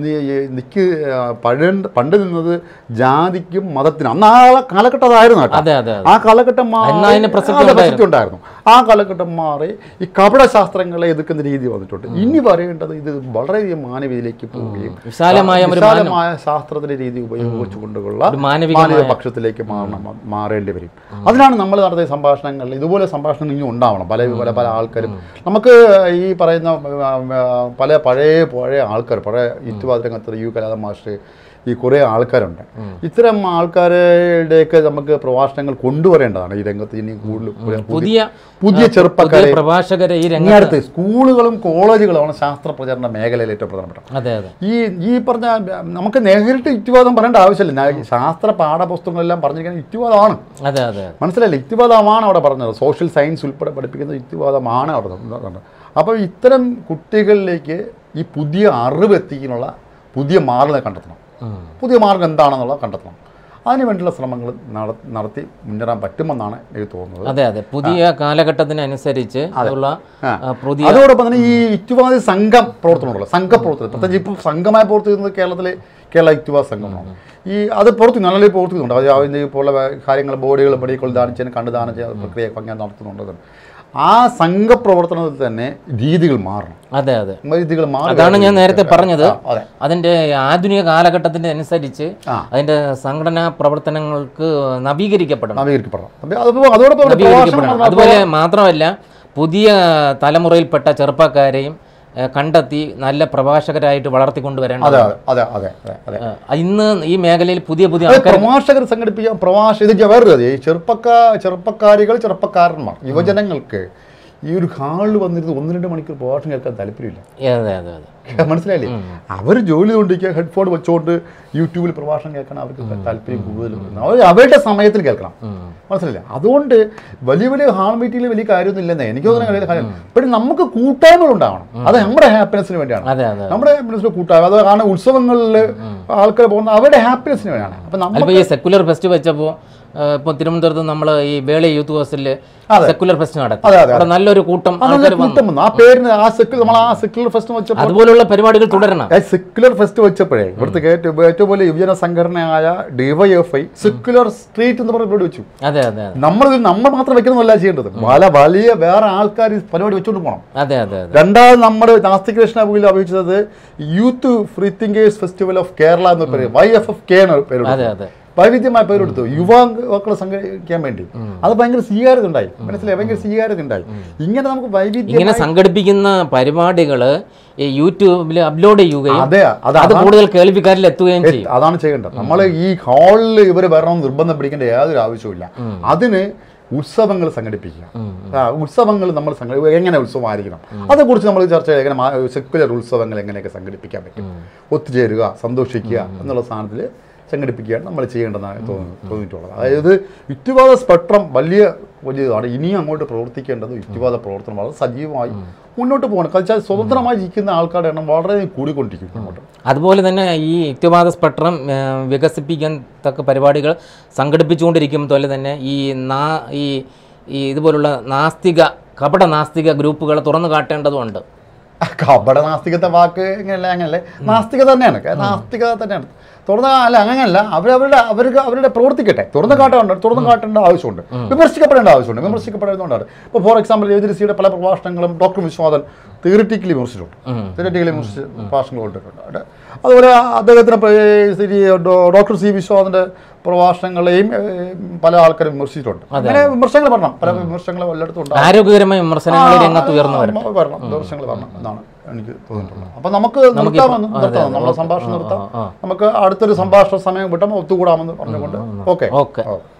നിക്ക് പഴയ പണ്ട് നിന്നത് ജാതിക്കും മതത്തിനും അന്ന് ആ കാലഘട്ടം അതായിരുന്നു കേട്ടോ അതെ അതെ അതെ ആ കാലഘട്ടം മാറി അന്ന് അതിന് പ്രസക്തി അതെ, പ്രസക്തി ഉണ്ടായിരുന്നു ആ കാലഘട്ടം മാറി ഈ കപട ശാസ്ത്രങ്ങളെ എതിർക്കുന്ന രീതി വന്നിട്ടുണ്ട് ഇനി പറയേണ്ടത് ഇത് വളരെയധികം മാനവീയത്തിലേക്ക് പോവുകയും വിശാലമായ ഒരു വിശാലമായ ശാസ്ത്രത്തിന്റെ രീതി ഉപയോഗിച്ചുകൊണ്ടുള്ള ഒരു മാനവികമായ മാനവിക പക്ഷത്തിലേക്ക് മാറണം മാറേണ്ടി വരും അതിനാണ് നമ്മൾ നടത്തിയ സംഭാഷണങ്ങൾ ഇതുപോലെ സംഭാഷണം ഇനി ഉണ്ടാവണം പല പല പല ആൾക്കാരും നമുക്ക് ഈ പറയുന്ന ആ, ആ, പല പഴയ പഴയ ആൾക്കാർ പഴയ യുക്തിവാദ രംഗത്ത് യു കലാത മാസ്റ്റർ ഈ കുറേ ആൾക്കാരുണ്ട് ഇത്തരം ആൾക്കാരുടെയൊക്കെ നമുക്ക് പ്രഭാഷണങ്ങൾ കൊണ്ടുവരേണ്ടതാണ് ഈ രംഗത്ത് ഇനി കൂടുതൽ പുതിയ- പുതിയ പുതിയ ചെറുപ്പക്കാരെ പുതിയ പ്രഭാഷകരെ ഈ ഇനി രംഗത്ത് അടുത്ത് സ്കൂളുകളും കോളേജുകളുമാണ് ശാസ്ത്ര പ്രചരണ മേഖലയിൽ ഏറ്റവും പ്രധാനപ്പെട്ട അതെ അതെ ഈ ഈ പറഞ്ഞ നമുക്ക് നേരിട്ട് യുക്തിവാദം പറയേണ്ട ആവശ്യമില്ല ഞാൻ ശാസ്ത്ര പാഠപുസ്തകങ്ങളെല്ലാം പറഞ്ഞിരിക്കുന്നത് യുക്തിവാദമാണ് അതെ അതെ മനസ്സിലല്ലേ യുക്തിവാദമാണ് അവിടെ പറഞ്ഞത് സോഷ്യൽ സയൻസ് ഉൾപ്പെടെ പഠിപ്പിക്കുന്ന യുക്തിവാദമാണ് അവിടെ പറഞ്ഞത് അപ്പോൾ ഇത്തരം കുട്ടികളിലേക്ക് ഈ പുതിയ അറിവ് എത്തിക്കാനുള്ള പുതിയ മാർഗങ്ങൾ കണ്ടെത്തണം ഉം. പുതിയ മാർഗം എന്താണെന്നുള്ളത് കണ്ടെത്തണം അതിനു വേണ്ടിയുള്ള ശ്രമങ്ങൾ നട- നടത്തി മുന്നേറാൻ പറ്റുമെന്നാണ് എനിക്ക് തോന്നുന്നത് അതെ അതെ പുതിയ കാലഘട്ടത്തിനനുസരിച്ച് ഉള്ള ആ. ആ, പുതിയ അതോടൊപ്പം തന്നെ ഈ യുക്തിവാദി സംഘം പ്രവർത്തനമുണ്ടല്ലോ സംഘപ്രവർത്തനം പ്രത്യേകിച്ച് ഇപ്പോൾ സംഘമായി പ്രവർത്തിക്കുന്നത് കേരളത്തിലെ കേരള യുക്തിവാദ സംഘമാണ് ഈ അത് പുറത്തു നല്ല രീതിയിൽ പ്രവർത്തിക്കുന്നുണ്ട് അത് അതിൻ്റെ പോലുള്ള കാര്യങ്ങൾ ബോഡികൾ മെഡിക്കൽ ദാനം ചെയ്യാൻ കണ്ട് ദാനം ചെയ്യാൻ പ്രക്രിയ അങ്ങനെ നടത്തുന്നുണ്ട് ആ സംഘപ്രവർത്തനത്തിൽ തന്നെ രീതികൾ മാറണം അതെ അതെ രീതികൾ മാറി അതാണ് ഞാൻ നേരത്തെ പറഞ്ഞത് ആ, അതെ അതിന്റെ ആധുനിക കാലഘട്ടത്തിന്റെ അനുസരിച്ച് ആ. അതിന്റെ സംഘടനാ പ്രവർത്തനങ്ങൾക്ക് നവീകരിക്കപ്പെടണം നവീകരിക്കപ്പെടണം അപ്പോൾ അതോടൊപ്പം അതോടൊപ്പം ഒരു നവീകരിക്കപ്പെടണം പ്രഭാഷണം അതുപോലെ മാത്രമല്ല പുതിയ തലമുറയിൽപ്പെട്ട ചെറുപ്പക്കാരെയും ഏഹ്, കണ്ടെത്തി നല്ല പ്രഭാഷകരായിട്ട് വളർത്തിക്കൊണ്ടുവരേണ്ടത് അതെ അതെ അതെ അതെ അതെ ഏഹ്, ഇന്ന് ഈ മേഖലയിൽ പുതിയ പുതിയ അത് ആൾക്കാർ പ്രഭാഷകർ സംഘടിപ്പിക്കാൻ പ്രഭാഷ ഇത് വേറൊരു കാര്യം. ഈ ചെറുപ്പക്കാ ചെറുപ്പക്കാരികൾ ചെറുപ്പക്കാരന്മാർ യുവജനങ്ങൾക്ക് ഈ ഒരു ഹാളിൽ വന്നിരുന്ന് ഒന്ന് രണ്ട് മണിക്കൂർ പ്രഭാഷണം കേൾക്കാൻ താല്പര്യമില്ല അതെ അതെ അതെ മനസ്സിലായില്ലേ അവർ ജോലി കൊണ്ടിരിക്കുക ഹെഡ്ഫോൺ വെച്ചുകൊണ്ട് യൂട്യൂബിൽ പ്രഭാഷണം കേൾക്കണം അവർക്ക് താല്പര്യം കൂടുതലും അവർ അവരുടെ സമയത്തിൽ കേൾക്കണം മനസ്സിലായില്ലേ അതുകൊണ്ട് വലിയ വലിയ ഹാൾ മീറ്റിംഗിൽ വലിയ കാര്യമൊന്നും ഇല്ലെന്നേ എനിക്ക് തോന്നുന്ന വലിയ കാര്യം പക്ഷേ നമുക്ക് കൂട്ടായ്മകൾ ഉണ്ടാവണം അത് നമ്മുടെ ഹാപ്പിനെസ്സിന് വേണ്ടിയാണ് അതെ അതെ നമ്മുടെ ഹാപ്പിനെസ്സിന് കൂട്ടായ്മ അത് കാരണം ഉത്സവങ്ങളിൽ ആൾക്കാർ പോകുന്ന അവരുടെ ഹാപ്പിനെസ്സിന് വേണ്ടിയാണ് അപ്പം നമ്മൾ അതിപ്പോ ഈ സെക്കുലർ ഫെസ്റ്റ് വെച്ചപ്പോൾ ഇപ്പോൾ തിരുവനന്തപുരത്ത് നമ്മൾ ഈ വേളി യൂത്ത് ഹോസ്റ്റലിൽ സെക്കുലർ ഫെസ്റ്റ് നടത്തി അതെ, അതെ, അവിടെ നല്ലൊരു കൂട്ടം ആൾക്കാർ വന്നു കൂട്ടം വന്നു ആ പേരിന് ആ സെക്യുലർ നമ്മൾ ആ സെക്യുലർ ഫെസ്റ്റ് വെച്ചപ്പോൾ അതുപോലുള്ള പരിപാടികൾ തുടരണം സെക്യുലർ ഫെസ്റ്റ് വെച്ചപ്പോഴേ ഇവിടുത്തെ ഏറ്റവും ഏറ്റവും വലിയ യുവജന സംഘടനയായ ഡിവൈഎഫ്ഐ സെക്യുലർ സ്ട്രീറ്റ് എന്ന് പറഞ്ഞ പരിപാടി വെച്ചു അതെ അതെ അതെ നമ്മൾ നമ്മൾ മാത്രം വെക്കുന്നതല്ല ചെയ്യേണ്ടത് പല വലിയ വേറെ ആൾക്കാർ ഈ പരിപാടി വെച്ചുകൊണ്ട് പോകണം അതെ അതെ അതെ രണ്ടാമത് നമ്മുടെ നാസ്തിക കൃഷ്ണപുരിയിൽ അപേക്ഷിച്ചത് youth free thinkers festival of Kerala എന്ന് പേര് വൈ എഫ് എഫ് കെ എന്ന പേര് അതെ അതെ വൈവിധ്യമായ പേരെടുത്തു യുവാക്കളെ സംഘടിക്കാൻ വേണ്ടി അത് ഭയങ്കര സ്വീകാര്യത ഉണ്ടായി മനസ്സിലായി ഭയങ്കര സ്വീകാര്യത ഉണ്ടായി ഇങ്ങനെ നമുക്ക് വൈവിധ്യം ഇങ്ങനെ സംഘടിപ്പിക്കുന്ന പരിപാടികൾ ഈ യൂട്യൂബിൽ അപ്ലോഡ് ചെയ്യുകയും അതെ അത് അത് കൂടുതൽ കേൾവിക്കാരിൽ എത്തുകയും ചെയ്യും അതാണ് ചെയ്യേണ്ടത് നമ്മൾ ഈ ഹാളിൽ ഇവർ വരണം നിർബന്ധം പിടിക്കേണ്ട യാതൊരു ആവശ്യമില്ല അതിന് ഉത്സവങ്ങൾ സംഘടിപ്പിക്കുക ആ, ഉത്സവങ്ങൾ നമ്മൾ സംഘടി എങ്ങനെ ഉത്സവമായിരിക്കണം അതേക്കുറിച്ച് നമ്മൾ ചർച്ച ചെയ്യുക എങ്ങനെ സെക്യുലർ ഉത്സവങ്ങൾ എങ്ങനെയൊക്കെ സംഘടിപ്പിക്കാൻ പറ്റും ഒത്തുചേരുക സന്തോഷിക്കുക എന്നുള്ള സ്ഥാനത്തിൽ സംഘടിപ്പിക്കുകയാണ് നമ്മൾ ചെയ്യേണ്ടതെന്നാണ് തോന്നി തോന്നിയിട്ടുള്ളത് അതായത് യുക്തിവാദ സ്പെക്ട്രം വലിയ വലിയതാണ് ഇനിയും അങ്ങോട്ട് പ്രവർത്തിക്കേണ്ടത് യുക്തിവാദ പ്രവർത്തനം വളരെ സജീവമായി മുന്നോട്ട് പോകണം കാരണം സ്വതന്ത്രമായി ജീവിക്കുന്ന ആൾക്കാരുടെ എണ്ണം വളരെ കൂടിക്കൊണ്ടിരിക്കും അങ്ങോട്ട് അതുപോലെ തന്നെ ഈ യുക്തിവാദ സ്പെക്ട്രം ഏഹ്, വികസിപ്പിക്കാൻ തക്ക പരിപാടികൾ സംഘടിപ്പിച്ചുകൊണ്ടിരിക്കുമ്പോൾ തന്നെ ഈ നാ ഈ ഈ ഇതുപോലുള്ള നാസ്തിക കപട നാസ്തിക ഗ്രൂപ്പുകൾ തുറന്നു കാട്ടേണ്ടതുണ്ട് കപട നാസ്തികത്തെ വാക്ക് എങ്ങനെയല്ല അങ്ങനല്ലേ നാസ്തികത തന്നെയാണ് കാരണം നാസ്തികത തന്നെയാണ് തുറന്ന അല്ല അങ്ങനെയല്ല അവരവരുടെ അവർക്ക് അവരുടെ പ്രവർത്തിക്കട്ടെ തുറന്നു കാട്ടേണ്ട തുറന്നു കാട്ടേണ്ട ആവശ്യമുണ്ട് വിമർശിക്കപ്പെടേണ്ട ആവശ്യമുണ്ട് വിമർശിക്കപ്പെടേണ്ടതുകൊണ്ടാണ് ഇപ്പോൾ ഫോർ എക്സാമ്പിൾ യോജിസിയുടെ പല പ്രഭാഷണങ്ങളും ഡോക്ടർ വിശ്വനാഥൻ തിയറിറ്റിക്കലി വിമർശിച്ചിട്ടുണ്ട് തിയറിറ്റിക്കലി വിമർശിച്ച് പ്രഭാഷണങ്ങൾ കൊണ്ടിട്ടുണ്ട് അതുപോലെ അദ്ദേഹത്തിന് പ്ര- ഈ ഡോ- ഡോക്ടർ സി വിശ്വനാഥൻ്റെ പ്രഭാഷണങ്ങളെയും ഏഹ്, പല ആൾക്കാരും വിമർശിച്ചിട്ടുണ്ട് അങ്ങനെ വിമർശനങ്ങൾ പറഞ്ഞു പല വിമർശനങ്ങളും എല്ലായിടത്തും ഉണ്ടാകും ആരോഗ്യകരമായ വിമർശനങ്ങൾ രംഗത്ത് ഉയർന്നു വരും ആ, വരണം ദർശനങ്ങൾ വരണം എന്നാണ് എനിക്ക് തോന്നിയിട്ടുള്ളത് അപ്പൊ നമുക്ക് നിർത്താമെന്ന് നിർത്താം നമ്മളെ സംഭാഷണം നിർത്താം നമുക്ക് അടുത്തൊരു സംഭാഷണ സമയം കിട്ടുമ്പോൾ ഒത്തുകൂടാമെന്ന് പറഞ്ഞുകൊണ്ട് ഓക്കെ ഓക്കെ